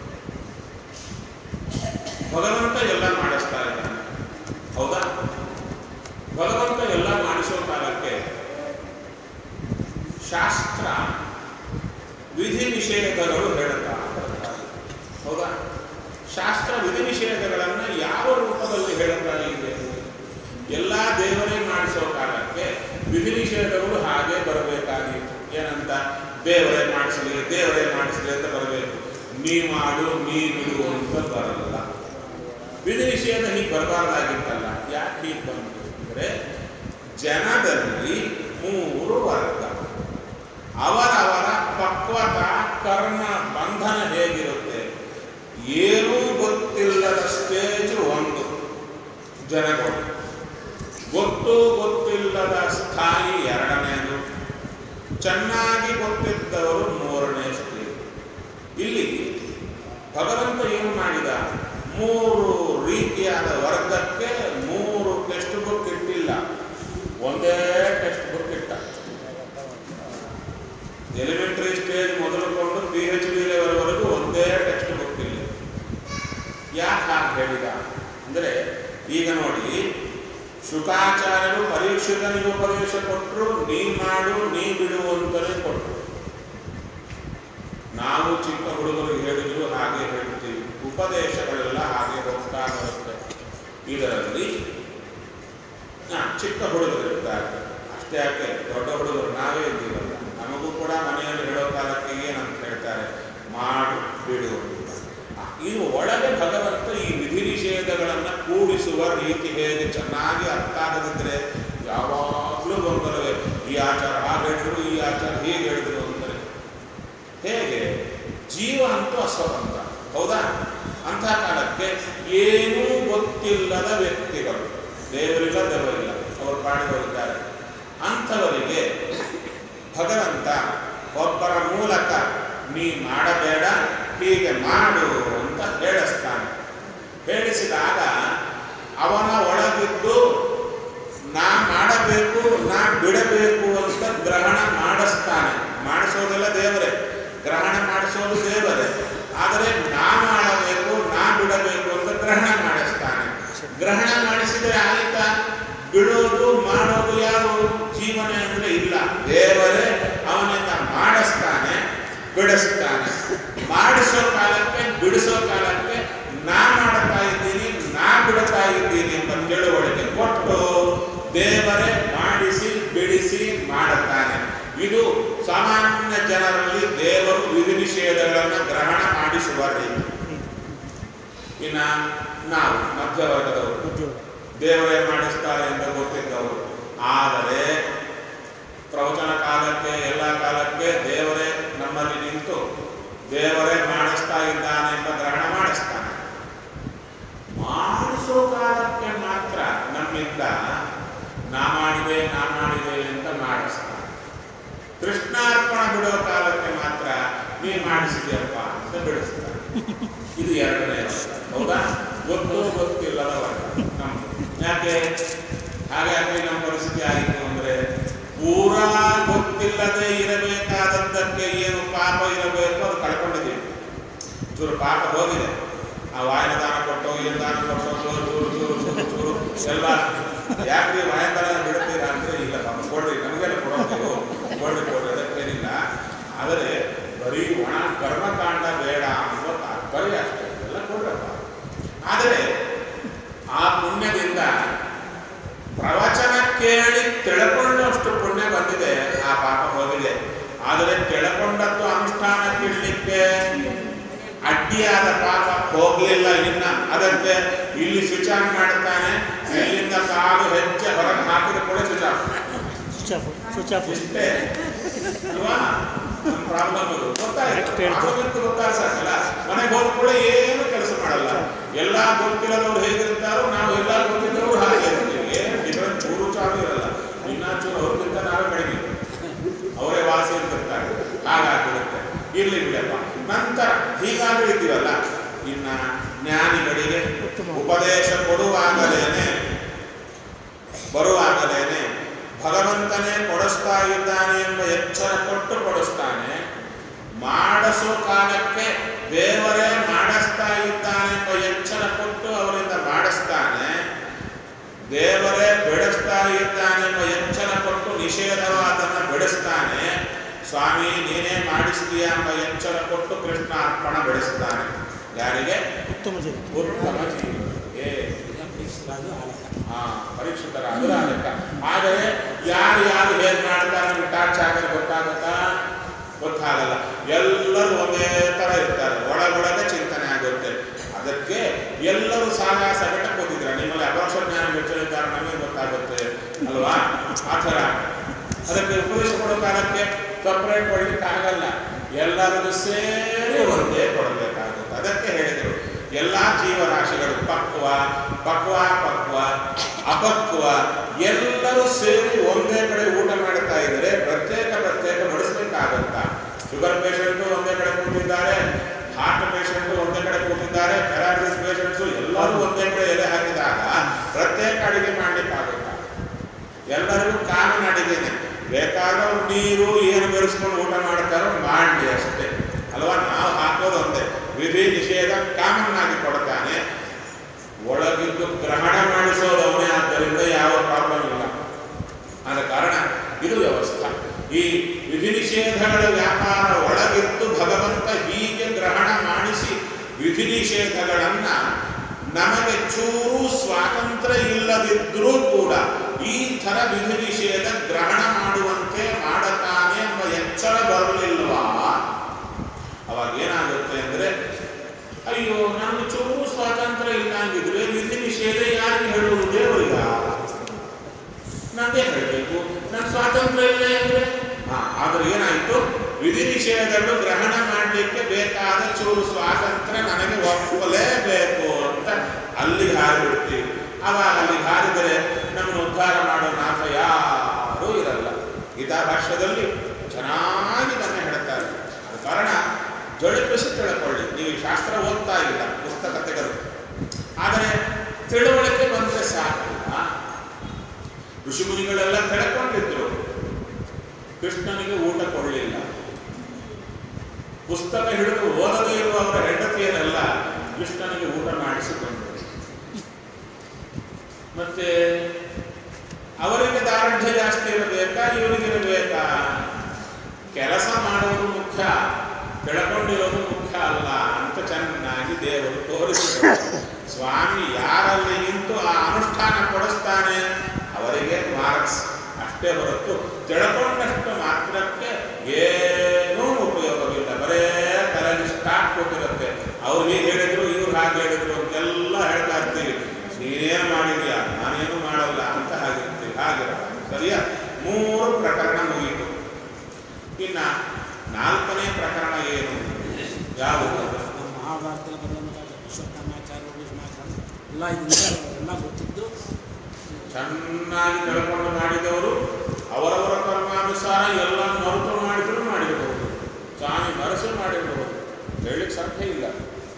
ಭಗವಂತ ಎಲ್ಲ ಮಾಡಿಸ್ತಾ ಇದ್ದಾನೆ ಹೌದಾ ಭಗವಂತ ಎಲ್ಲ ಮಾಡಿಸೋ ಕಾಲಕ್ಕೆ ಶಾಸ್ತ್ರ ವಿಧಿ ನಿಷೇಧಗಳು ಹೇಳುತ್ತಾ ಬರ್ತಾರೆ. ಹೌದಾ ಶಾಸ್ತ್ರ ವಿಧಿ ನಿಷೇಧಗಳನ್ನು ಯಾವ ರೂಪದಲ್ಲಿ ಹೇಳುತ್ತಾ ಇದೆ ಎಲ್ಲ ದೇವರೇ ಮಾಡಿಸೋ ಕಾಲಕ್ಕೆ ವಿಧಿ ನಿಷೇಧಗಳು ಹಾಗೆ ಬರಬೇಕಾಗಿತ್ತು ಏನಂತ ದೇವರೇ ಮಾಡಿಸಲಿ ದೇವರೇ ಮಾಡಿಸಲಿ ಅಂತ ಬರಬೇಕು ನೀ ಮಾಡು ನೀ ಬಿಡು ಅಂತ ಬರಲ್ಲ ವಿಧಿ ನಿಷೇಧ ಹೀಗೆ ಬರಬಾರ್ದಾಗಿತ್ತಲ್ಲ ಯಾಕೆ ಹೀಗೆ ಬಂತು ಅಂದರೆ ಜನದಲ್ಲಿ ಮೂರು ವರ್ಗ ಅವರವರ ಪಕ್ವತ ಕರ್ಮ ಬಂಧನ ಹೇಗಿರುತ್ತೆ ಏನೂ ಗೊತ್ತಿಲ್ಲದ ಸ್ಟೇಜ್ ಒಂದು ಜನಗಳು ಗೊತ್ತು ಗೊತ್ತಿಲ್ಲದ ಸ್ಥಾಯಿ ಎರಡನೇದು ಚೆನ್ನಾಗಿ ಗೊತ್ತಿದ್ದವರು ಮೂರನೇ ಸ್ಟೇಜ್ ಇಲ್ಲಿ ಭಗವಂತ ಏನು ಮಾಡಿದ ಮೂರು ರೀತಿಯಾದ ವರ್ಗಕ್ಕೆ ಮೂರು ಟೆಕ್ಸ್ಟ್ ಬುಕ್ ಇಟ್ಟಿಲ್ಲ ಒಂದೇ ಟೆಕ್ಸ್ಟ್ ಬುಕ್ ಇಟ್ಟ ಎಲಿಮೆಂಟರಿ ಸ್ಟೇಜ್ ಮೊದಲುಕೊಂಡು ಪಿ ಎಚ್ ಡಿ ಲೆವೆಲ್ವರೆಗೂ ಒಂದೇ ಟೆಕ್ಸ್ಟ್ ಬುಕ್ ಇಲ್ಲ ಯಾಕೆ ಹಾಗೆ ಹೇಳಿದ ಅಂದರೆ ಈಗ ನೋಡಿ ಶುಕಾಚಾರ್ಯರು ಪರೀಕ್ಷಿತನಿಗೆ ಉಪದೇಶ ಕೊಟ್ಟರು ನೀ ಮಾಡು ನೀ ಬಿಡು ಅಂತಲೇ ಕೊಟ್ಟರು ನಾವು ಚಿಕ್ಕ ಹುಡುಗರಿಗೆ ಹೇಳಿದ್ರು ಹಾಗೆ ಹೇಳ್ತೀವಿ ಉಪದೇಶಗಳೆಲ್ಲ ಹಾಗೆ ಹೋಗ್ತಾ ಬರುತ್ತೆ ಇದರಲ್ಲಿ ಹಾ, ಚಿಕ್ಕ ಹುಡುಗರು ಇರ್ತಾರೆ ಅಷ್ಟೇ ಯಾಕೆ ದೊಡ್ಡ ಹುಡುಗರು ನಾವೇ ಇದ್ದೀವಲ್ಲ ನಮಗೂ ಕೂಡ ಮನೆಯಲ್ಲಿ ಹೇಳೋ ಕಾಲಕ್ಕೆ ಏನಂತ ಹೇಳ್ತಾರೆ ಮಾಡು ಬಿಡು ಅಂತ. ಆ, ಇದು ಒಳಗೆ ಭಗವಂತ ಈ ವಿಧಿ ನಿಷೇಧಗಳನ್ನು ಕೂಡಿಸುವ ರೀತಿ ಹೇಗೆ ಚೆನ್ನಾಗಿ ಅರ್ಥ ಆಗದಿದ್ರೆ ಯಾವಾಗಲೂ ಗೊಂದಲವೇ ಈ ಆಚಾರ ಹಾಗೆ ಹೇಳಿದ್ರು ಈ ಆಚಾರ ಹೀಗೆ ಹೇಳಿದ್ರು ಅಂತಾರೆ ಹೇಗೆ ಜೀವ ಅಂತೂ ಅಸ್ವತಂತ್ರ ಹೌದಾ ಅಂಥ ಕಾಲಕ್ಕೆ ಏನೂ ಗೊತ್ತಿಲ್ಲದ ವ್ಯಕ್ತಿಗಳು ದೇವರಿಲ್ಲ ದೇವರಿಲ್ಲ ಅವರು ಪ್ರಾಣಿಗಳಿದ್ದಾರೆ ಅಂಥವರಿಗೆ ಭಗವಂತ ಒಬ್ಬರ ಮೂಲಕ ನೀ ಮಾಡಬೇಡ ಹೀಗೆ ಮಾಡು ಅಂತ ಹೇಳಿಸ್ತಾನೆ ಹೇಳಿಸಿದಾಗ ಅವನ ಒಳಗಿದ್ದು ನಾ ಮಾಡಬೇಕು ನಾ ಬಿಡಬೇಕು ಅಂತ ಗ್ರಹಣ ಮಾಡಿಸ್ತಾನೆ ಮಾಡಿಸೋದೆಲ್ಲ ದೇವರೇ ಗ್ರಹಣ ಮಾಡಿಸೋದು ದೇವರೇ ಆದರೆ ನಾ ಮಾಡಬೇಕು ನಾ ಬಿಡಬೇಕು ಅಂತ ಗ್ರಹಣ ಮಾಡಿಸ್ತಾನೆ ಗ್ರಹಣ ಮಾಡಿಸಿದರೆ ಆಯಿತಾ ಬಿಡೋದು ಮಾಡೋದು ಯಾರು ಜೀವನ ಅಂದ್ರೆ ಇಲ್ಲ ದೇವರೇ ಅವನಿಂದ ಮಾಡಿಸ್ತಾನೆ ಬಿಡಿಸ್ತಾನೆ ಮಾಡಿಸೋ ಕಾಲಕ್ಕೆ ಬಿಡಿಸೋ ಕಾಲಕ್ಕೆ ನಾ ಮಾಡ್ತಾ ಇದ್ದೀನಿ ನಾ ಬಿಡ್ತಾ ಇದ್ದೀನಿ ಅಂತ ತಿಳುವಳಿಕೆ ಕೊಟ್ಟು ದೇವರೇ ಮಾಡಿಸಿ ಬಿಡಿಸಿ ಮಾಡುತ್ತಾನೆ ಇದು ಸಾಮಾನ್ಯ ಜನರಲ್ಲಿ ದೇವರು ವಿಧಿ ನಿಷೇಧಗಳನ್ನು ಗ್ರಹಣ ಮಾಡಿಸುವ ರೀತಿ ಇನ್ನ ನಾವು ಮಧ್ಯವರ್ಗದವರು ದೇವರೇ ಮಾಡಿಸ್ತಾರೆ ಅಂತ ಗೊತ್ತಿದ್ದವರು ಆದರೆ ಪ್ರವಚನ ಕಾಲಕ್ಕೆ ಎಲ್ಲ ಕಾಲಕ್ಕೆ ದೇವರೇ ನಮ್ಮಲ್ಲಿ ನಿಂತು ದೇವರೇ ಮಾಡಿಸ್ತಾ ಇದ್ದಾನೆ ಅಂತ ಗ್ರಹಣ ಮಾಡಿಸ್ತಾನೆ ಮಾಡಿಸೋ ಕಾಲಕ್ಕೆ ಮಾತ್ರ ನಮ್ಮಿಂದ ನಾ ಮಾಡಿದೆ ನಾ ಮಾಡಿದೆ ಅಂತ ಮಾಡಿಸ್ತಾನೆ ಕೃಷ್ಣಾರ್ಪಣ ಬಿಡೋ ಕಾಲಕ್ಕೆ ಮಾತ್ರ ನೀ ಮಾಡಿಸಿದ್ಯಪ್ಪ ಅಂತ ಬಿಡಿಸ್ತಾನೆ ಇದು ಎರಡನೇ ವರ್ಗ ಹೌದಾ ಗೊತ್ತು ಗೊತ್ತಿಲ್ಲದ ವರ್ಗ ನಮ್ದು ಯಾಕೆ ಹಾಗಾಗಿ ನಮ್ಮ ಪರಿಸ್ಥಿತಿ ಆಯಿತು ಅಂದ್ರೆ ಪೂರಾ ಗೊತ್ತಿಲ್ಲದೆ ಇರಬೇಕಾದದ್ದಕ್ಕೆ ಏನು ಪಾಪ ಇರಬೇಕು ಅದು ಕಳ್ಕೊಂಡಿದ್ದೀವಿ ಚೂರು ಪಾಪ ಹೋಗಿದೆ ಆ ವಾಯನ ದಾನ ಕೊಟ್ಟು ಏನು ದಾನ ಕೊಟ್ಟು ಚೂರು ಚೂರು ಚೂರು ಚೂರು ಚೂರು ಎಲ್ಲ ಯಾಕ್ರಿ ವಾಯನ ದಾನ ಬಿಡ್ತೀರಾ ಅಂದ್ರೆ ಇಲ್ಲ ಪಾಪ ಕೊಡ್ರಿ ನಮಗೆಲ್ಲ ಕೊಡೋದು ಕೊಡ್ರಿ ಕೊಡ್ರಿ ಅದಕ್ಕೇನಿಲ್ಲ ಆದರೆ ಬರೀ ಒಣ ಕರ್ಮಕಾಂಡ ಬೇಡ ಅನ್ನೋ ತಾತ್ಪರ್ಯ ತಿಳ್ಕೊಳ್ಳೋಷ್ಟು ಪುಣ್ಯ ಬಂದಿದೆ ಆ ಪಾಪ ಹೋಗಿದೆ ಆದರೆ ತಿಳ್ಕೊಂಡದ್ದು ಅನುಷ್ಠಾನಕ್ಕಿಡ್ಲಿಕ್ಕೆ ಅಡ್ಡಿಯಾದ ಪಾಪ ಹೋಗ್ಲಿಲ್ಲ ಇನ್ನ ಅದಕ್ಕೆ ಇಲ್ಲಿ ಸ್ವಿಚ್ ಆನ್ ಮಾಡ್ತಾನೆ ಇಲ್ಲಿಂದ ಕಾಲು ಹೆಜ್ಜೆ ಹೊರಗೆ ಹಾಕಿದ ಕೂಡ switch off switch off switch off ಇಷ್ಟೇ ಅಲ್ವಾ ನಮ್ಮ ಪ್ರಾಬ್ಲಮ್ ಅದು ಗೊತ್ತಾಯ್ತು Next ಹೇಳ್ತೀನಿ. ಆಗೋದಕ್ಕೆ ಗೊತ್ತಾಗ್ಸಲ್ಲ ಮನೆಗೆ ಹೋದ ಕೂಡ ಏನು ಕೆಲಸ ಮಾಡಲ್ಲ ಎಲ್ಲ ಗೊತ್ತಿಲ್ಲದವ್ರು ಹೇಗಿರ್ತಾರೋ ನಾವು ಎಲ್ಲ ಗೊತ್ತಿದ್ದವರು ಹಾಗೆ ಇರ್ತೀವಿ ಏನು ಡಿಫರೆಂಟ್ ಚೂರು ಚಾರು ಇರಲ್ಲ ಇನ್ನ ಚೂರು ಅವ್ರಿಗಿಂತ ನಾವೇ ಕಡಿಮೆ ಅವರೇ ವಾಸಿ ಇರ್ತಿರ್ತಾರೆ ಹಾಗಾಗಿರುತ್ತೆ ಇರ್ಲಿ ಬಿಡಪ್ಪ ನಂತರ ಹೀಗಾದ್ರೂ ಇದ್ದೀವಲ್ಲ ಇನ್ನ ಜ್ಞಾನಿಗಳಿಗೆ ಉಪದೇಶ ಕೊಡುವಾಗಲೇನೆ ಬರುವಾಗಲೇನೆ ಭಗವಂತನೇ ಕೊಡಿಸ್ತಾ ಇದ್ದಾನೆ ಎಂಬ ಎಚ್ಚರ ಕೊಟ್ಟು ಕೊಡಿಸ್ತಾನೆ ಮಾಡಿಸೋ ಕಾಲಕ್ಕೆ ದೇವರೇ ಮಾಡಿಸ್ತಾ ಇದ್ದಾನೆ ಎಂಬ ಎಚ್ಚರ ಕೊಟ್ಟು ಅವರಿಂದ ಮಾಡಿಸ್ತಾನೆ ದೇವರೇ ಬೆಳೆಸ್ತಾ ಇದ್ದಾನೆ ಎಂಬ ಎಚ್ಚರ ಕೊಟ್ಟು ನಿಷೇಧವಾದನ್ನ ಬೆಳೆಸ್ತಾನೆ ಸ್ವಾಮಿ ನೀನೇ ಮಾಡಿಸ್ತೀಯ ಎಂಬ ಎಚ್ಚರ ಕೊಟ್ಟು ಕೃಷ್ಣ ಅರ್ಪಣ ಬೆಳೆಸ್ತಾನೆ ಯಾರಿಗೆ ಉತ್ತಮ ಜನ ಉತ್ತಮ ಜೀವನಿಗೆ ಈಗ ಪರೀಕ್ಷಿತರಾದ ಆಲಕ ಆ ಪರೀಕ್ಷಿತರಾದ ಲೆಕ್ಕ ಆದರೆ ಯಾರು ಯಾರು ಹೇಗೆ ಮಾಡ್ತಾರೆ ಟಾರ್ಚ್ ಹಾಕಿದ್ರೆ ಗೊತ್ತಾಗುತ್ತಾ ಗೊತ್ತಾಗಲ್ಲ ಎಲ್ಲರೂ ಒಂದೇ ತರ ಇರ್ತಾರೆ ಒಳಗೊಳಗೆ ಚಿಂತನೆ ಆಗುತ್ತೆ ಅದಕ್ಕೆ ಎಲ್ಲರೂ ಸಾಲ ಸಗಟ ಕೂತಿದ್ರೆ ನಿಮ್ಮಲ್ಲಿ ಅಪರೋಕ್ಷ ಜ್ಞಾನ ಮೆಚ್ಚಲಿದ್ದಾರೆ ನಮಗೆ ಗೊತ್ತಾಗುತ್ತೆ ಅಲ್ವಾ ಆ ಥರ ಅದಕ್ಕೆ ಉಪದೇಶ ಕೊಡೋ ಕಾಲಕ್ಕೆ ಸಪ್ರೇಟ್ ಕೊಡ್ಲಿಕ್ಕೆ ಆಗಲ್ಲ ಎಲ್ಲರಿಗೂ ಸೇರಿ ಒಂದೇ ಕೊಡಬೇಕಾಗುತ್ತೆ ಅದಕ್ಕೆ ಹೇಳಿದರು ಎಲ್ಲ ಜೀವರಾಶಿಗಳು ಪಕ್ವ ಪಕ್ವ ಪಕ್ವ ಅಪಕ್ವ ಎಲ್ಲರೂ ಸೇರಿ ಒಂದೇ ಕಡೆ ಊಟ ಮಾಡ್ತಾ ಇದ್ರೆ ಪ್ರತ್ಯೇಕ ಪ್ರತ್ಯೇಕ ಬಡಿಸ್ಬೇಕಾಗತ್ತಾ ಶುಗರ್ ಪೇಷಂಟು ಒಂದೇ ಕಡೆ ಕೂತಿದ್ದಾರೆ ಹಾರ್ಟ್ ಪೇಷಂಟು ಒಂದೇ ಕಡೆ ಕೂತಿದ್ದಾರೆ ಪ್ಯಾರಾಲಿಸಿಸ್ ಪೇಷಂಟ್ಸು ಎಲ್ಲರೂ ಒಂದೇ ಕಡೆ ಎಲೆ ಹಾಕಿದಾಗ ಪ್ರತ್ಯೇಕ ಅಡಿಗೆ ಮಾಡ್ಲಿಕ್ಕಾಗುತ್ತಾ ಎಲ್ಲರಿಗೂ ಕಾಮನ್ ಅಡಿಗೆನೆ ಬೇಕಾದವ್ರು ನೀರು ಏನು ಬೆರೆಸ್ಕೊಂಡು ಊಟ ಮಾಡ್ತಾರೋ ಮಾಡಲಿ ಅಷ್ಟೇ ಅಲ್ವಾ ನಾವು ಹಾಕೋದು ಒಂದೇ ವಿಧಿ ನಿಷೇಧ ಕಾಮನ್ ಆಗಿ ಕೊಡ್ತಾನೆ ಒಳಗಿದ್ದು ಗ್ರಹಣ ಮಾಡಿಸೋದು ಅವನೇ ಆದ್ದರಿಂದ ಯಾವ ಪ್ರಾಬ್ಲಮ್ ಇಲ್ಲ ಆದ ಕಾರಣ ಇದು ವ್ಯವಸ್ಥೆ ಈ ವಿಧಿ ನಿಷೇಧಗಳ ವ್ಯಾಪಾರ ಒಳಗಿದ್ದು ಭಗವಂತ ಹೀಗೆ ಗ್ರಹಣ ಮಾಡಿಸಿ ವಿಧಿ ನಿಷೇಧಗಳನ್ನ ನಮಗೆ ಚೂರು ಸ್ವಾತಂತ್ರ್ಯ ಇಲ್ಲದಿದ್ರೂ ಕೂಡ ಈ ಥರ ವಿಧಿ ನಿಷೇಧ ಗ್ರಹಣ ಮಾಡುವಂತೆ ಮಾಡತಾನೆ ಎಂಬ ಎಚ್ಚರ ಬರಲಿಲ್ವಾ ಅವಾಗ ಏನಾಗುತ್ತೆ ಅಂದ್ರೆ ಅಯ್ಯೋ ನಮ್ಗೆ ಚೂರು ಸ್ವಾತಂತ್ರ್ಯ ಇಲ್ಲ ಅಂದಿದ್ರೆ ವಿಧಿ ನಿಷೇಧ ಯಾರಿಗೆ ಹೇಳುವುದು ದೇವರಿಗ ನಂದೇ ಹೇಳಬೇಕು ನನ್ನ ಸ್ವಾತಂತ್ರ್ಯ ಇಲ್ಲ ಅಂದ್ರೆ ಹಾ ಆದ್ರೆ ಏನಾಯ್ತು ವಿಧಿ ನಿಷೇಧಗಳು ಗ್ರಹಣ ಮಾಡಲಿಕ್ಕೆ ಬೇಕಾದ ಚೂರು ಸ್ವಾತಂತ್ರ್ಯ ನನಗೆ ಒಪ್ಪಲೇಬೇಕು ಅಂತ ಅಲ್ಲಿಗೆ ಹಾರಿಬಿಡ್ತೀವಿ ಅವಾಗ ಅಲ್ಲಿಗೆ ಹಾರಿದರೆ ನಮ್ಮನ್ನು ಉದ್ಧಾರ ಮಾಡೋ ನಾಥ ಯಾರೂ ಇರಲ್ಲ ಗೀತಾ ಭಾಷ್ಯದಲ್ಲಿ ಚೆನ್ನಾಗಿ ಅದನ್ನ ಹೇಳ್ತಾರೆ ಅದ ಕಾರಣ ಜೊಳಿಪಿಸಿ ತಿಳ್ಕೊಳ್ಳಿ ನೀವು ಈ ಶಾಸ್ತ್ರ ಓದ್ತಾ ಇಲ್ಲ ಪುಸ್ತಕ ತೆಗೆದು ಆದರೆ ತಿಳುವಳಿಕೆ ಬಂದರೆ ಸಾಕಲ್ಲ ಋಷಿಮುನಿಗಳೆಲ್ಲ ತಿಳ್ಕೊಂಡಿದ್ರು ಕೃಷ್ಣನಿಗೆ ಊಟ ಕೊಡಲಿಲ್ಲ ಪುಸ್ತಕ ಹಿಡಿದು ಓದದೇ ಇರುವ ಅವರ ಹೆಂಡತಿಯರೆಲ್ಲ ಕೃಷ್ಣನಿಗೆ ಊಟ ಮಾಡಿಸಿಕೊಂಡರು ಮತ್ತೆ ಅವರಿಗೆ ದಾರಿಢ್ಯ ಜಾಸ್ತಿ ಇರಬೇಕಾ ಇವರಿಗಿರಬೇಕಾ ಕೆಲಸ ಮಾಡೋದು ಮುಖ್ಯ ತಿಳ್ಕೊಂಡಿರೋದು ಮುಖ್ಯ ಅಲ್ಲ ಅಂತ ಚೆನ್ನಾಗಿ ದೇವರು ತೋರಿಸಿದರು ಸ್ವಾಮಿ ಯಾರಲ್ಲಿ ನಿಂತು ಆ ಅನುಷ್ಠಾನ ಕೊಡಿಸ್ತಾನೆ ಅವರಿಗೆ ಮಾರ್ಕ್ಸ್ ಅಷ್ಟೇ ಹೊರತು ತಿಳ್ಕೊಂಡಷ್ಟು ಮಾತ್ರಕ್ಕೆ ಏನೂ ಉಪಯೋಗವಿಲ್ಲ ಬರೇ ತಲೆಗೆ ಸ್ಟಾಕ್ ಕೊಟ್ಟಿರುತ್ತೆ ಅವ್ರು ಹೀಗೆ ಹೇಳಿದ್ರು ಇವ್ರು ಹಾಗೆ ಹೇಳಿದ್ರು ಅಂತೆಲ್ಲ ಹೇಳ್ತಾ ಇರ್ತೀವಿ ನೀನೇನು ಮಾಡಿದ್ಯಾ ನಾನೇನು ಮಾಡಲ್ಲ ಅಂತ ಹಾಗಿರ್ತೀವಿ ಹಾಗೆ ಸರಿಯಾ ಮೂರು ಪ್ರಕರಣ ಮುಗೀತು ಇನ್ನ ನಾಲ್ಕನೇ ಪ್ರಕರಣ ಏನು ಯಾವುದು ನಮ್ಮ ಮಹಾಭಾರತದಲ್ಲಿ ಬರುವಂಥ ಅಶ್ವತ್ಥಾಮಾಚಾರ್ಯ ಭೀಷ್ಮಾಚಾರ್ಯ ಎಲ್ಲ ಇದರಿಂದ ಎಲ್ಲ ಗೊತ್ತಿದ್ದು ಚೆನ್ನಾಗಿ ತಿಳ್ಕೊಂಡು ಮಾಡಿದವರು ಅವರವರ ಕರ್ಮಾನುಸಾರ ಎಲ್ಲ ಮರುತು ಮಾಡಿದ್ರು ಮಾಡಿರಬಹುದು ಸ್ವಾಮಿ ಮನಸ್ಸು ಮಾಡಿರಬಹುದು ಹೇಳಲಿಕ್ಕೆ ಸಾಧ್ಯ ಇಲ್ಲ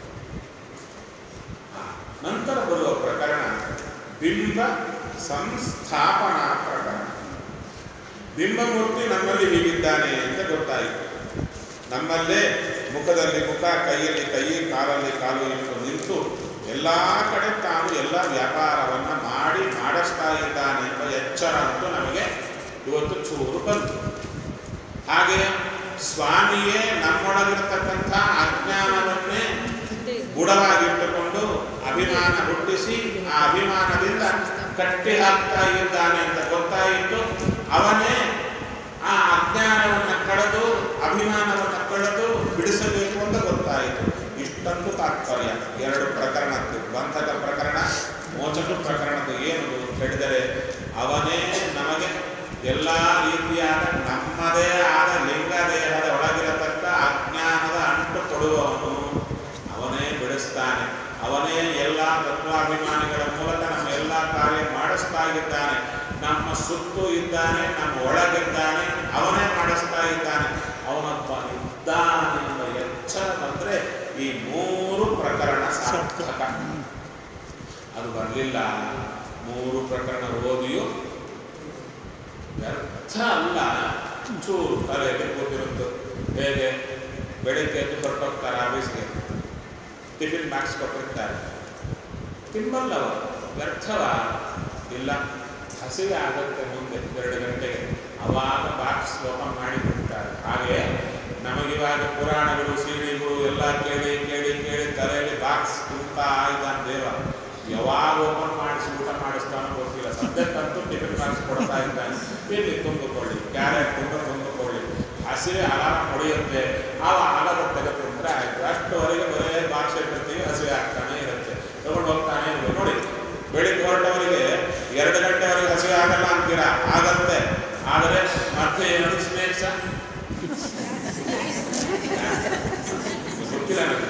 ಆ, ನಂತರ ಬರುವ ಪ್ರಕರಣ ಬಿಂಬ ಸಂಸ್ಥಾಪನಾ ಪ್ರಕರಣ ಬಿಂಬಮೂರ್ತಿ ನಮ್ಮಲ್ಲಿ ಹೀಗಿದ್ದಾನೆ ಅಂತ ಗೊತ್ತಾಯಿತು ನಮ್ಮಲ್ಲೇ ಮುಖದಲ್ಲಿ ಮುಖ ಕೈಯಲ್ಲಿ ಕೈ ಕಾಲಲ್ಲಿ ಕಾಲು ಇಟ್ಟು ನಿಂತು ಎಲ್ಲ ಕಡೆ ತಾನು ಎಲ್ಲ ವ್ಯಾಪಾರವನ್ನು ಮಾಡಿ ಮಾಡಿಸ್ತಾ ಇದ್ದಾನೆ ಎಂಬ ಎಚ್ಚರ ಅಂತೂ ನಮಗೆ ಇವತ್ತು ಚೂರು ಬಂತು ಹಾಗೆ ಸ್ವಾಮಿಯೇ ನಮ್ಮೊಳಗಿರತಕ್ಕಂಥ ಅಜ್ಞಾನವನ್ನೇ ಬುಡವಾಗಿಟ್ಟುಕೊಂಡು ಅಭಿಮಾನ ಹುಟ್ಟಿಸಿ ಆ ಅಭಿಮಾನದಿಂದ ಕಟ್ಟಿ ಹಾಕ್ತಾ ಇದ್ದಾನೆ ಅಂತ ಗೊತ್ತಾಯಿತು ಅವನೇ ಆ ಅಜ್ಞಾನವನ್ನು ಕಳೆದು ಅಭಿಮಾನವನ್ನು ಕಳೆದು ಬಿಡಿಸಬೇಕು ಅಂತ ಗೊತ್ತಾಯಿತು ಇಷ್ಟೊಂದು ತಾತ್ಪರ್ಯ ಎರಡು ಪ್ರಕರಣದ್ದು ಬಂಧಕ ಪ್ರಕರಣ ಮೋಚಕ ಪ್ರಕರಣದ್ದು ಏನು ಹೇಳಿದರೆ ಅವನೇ ನಮಗೆ ಎಲ್ಲ ರೀತಿಯಾದ ನಮ್ಮದೇ ಆದ ಲಿಂಗ ದೇಹದ ಒಳಗಿರತಕ್ಕ ಅಜ್ಞಾನದ ಅಂಟು ತೊಡುವವನು ಅವನೇ ಬಿಡಿಸ್ತಾನೆ ಅವನೇ ಎಲ್ಲ ತತ್ವಾಭಿಮಾನಿಗಳ ಮೂಲಕ ನಮ್ಮ ಎಲ್ಲ ಕಾರ್ಯ ಮಾಡಿಸ್ತಾ ಇದ್ದಾನೆ ನಮ್ಮ ಸುತ್ತು ಇದ್ದಾನೆ ನಮ್ಮ ಒಳಗಿದ್ದಾನೆ ಅವನೇ ಮಾಡಿಸ್ತಾ ಇದ್ದಾನೆ ಅವನೊಬ್ಬ ಇದ್ದಾನೆ ಎಂಬ ಎಚ್ಚರ ಬಂದ್ರೆ ಈ ಮೂರು ಪ್ರಕರಣ ಸಾರ್ಥಕ ಅದು ಬರಲಿಲ್ಲ ಮೂರು ಪ್ರಕರಣ ಓದಿಯೂ ವ್ಯರ್ಥ ಅಲ್ಲ ಚೂರು ತಲೆಗೆ ಕೂತಿರುತ್ತು ಹೇಗೆ ಬೆಳಿಗ್ಗೆ ಎದ್ದು ಹೊರಟೋಗ್ತಾರೆ ಆಫೀಸ್ಗೆ ಟಿಫಿನ್ ಬಾಕ್ಸ್ ಕೊಟ್ಟಿರ್ತಾರೆ ತಿಂಬಲ್ಲ ಅವರು ವ್ಯರ್ಥವ ಇಲ್ಲ ಹಸಿವೆ ಆಗುತ್ತೆ ಮುಂದೆ ಎರಡು ಗಂಟೆಗೆ ಅವಾಗ ಬಾಕ್ಸ್ ಓಪನ್ ಮಾಡಿ ಬಿಡ್ತಾರೆ ಹಾಗೆ ನಮಗಿವಾಗ ಪುರಾಣಗಳು ಸೀಡಿಗಳು ಎಲ್ಲ ಕೇಳಿ ಕೇಳಿ ಕೇಳಿ ತಲೆಯಲ್ಲಿ ಬಾಕ್ಸ್ ತುಂಬ್ತಾ ಇದ್ದಾನೆ ದೇವ ಯಾವಾಗ ಓಪನ್ ಮಾಡಿಸಿ ಊಟ ಮಾಡಿಸ್ತಾನೋ ಗೊತ್ತಿಲ್ಲ ಸದ್ಯಕ್ಕಂತೂ ಟಿಫಿನ್ ಬಾಕ್ಸ್ ಕೊಡ್ತಾ ಇದ್ದಾನೆ ಇಲ್ಲಿ ತುಂಬಿಕೊಳ್ಳಿ ಕ್ಯಾರೆಟ್ ತುಂಬ ತುಂಬಿಕೊಳ್ಳಿ ಹಸಿವೆ ಅಲಾರ ಹೊಡೆಯುತ್ತೆ ಆ ಆಗದ ತೆಗೆದುಕೊಂಡ್ರೆ ಆಯ್ತು ಅಷ್ಟುವರೆಗೆ ಬರೇ ಬಾಕ್ಸ್ ಇಟ್ಟಿರ್ತೀವಿ ಹಸಿವೆ ಆಗ್ತಾನೆ ಇರುತ್ತೆ ತಗೊಂಡು ಹೋಗ್ತಾನೆ ಇರುತ್ತೆ ನೋಡಿ ಬೆಳಿಗ್ಗೆ ಹೊರಟವರಿಗೆ ಎರಡು ಗಂಟೆವರೆಗೆ ಹಸಿವೆ ಆಗಲ್ಲ ಅಂತೀರಾ ಆಗತ್ತೆ ಆದರೆ ಮತ್ತೆ ಏನದು ಸ್ನೇಕ್ಸ ಗೊತ್ತಿಲ್ಲ ನನಗೆ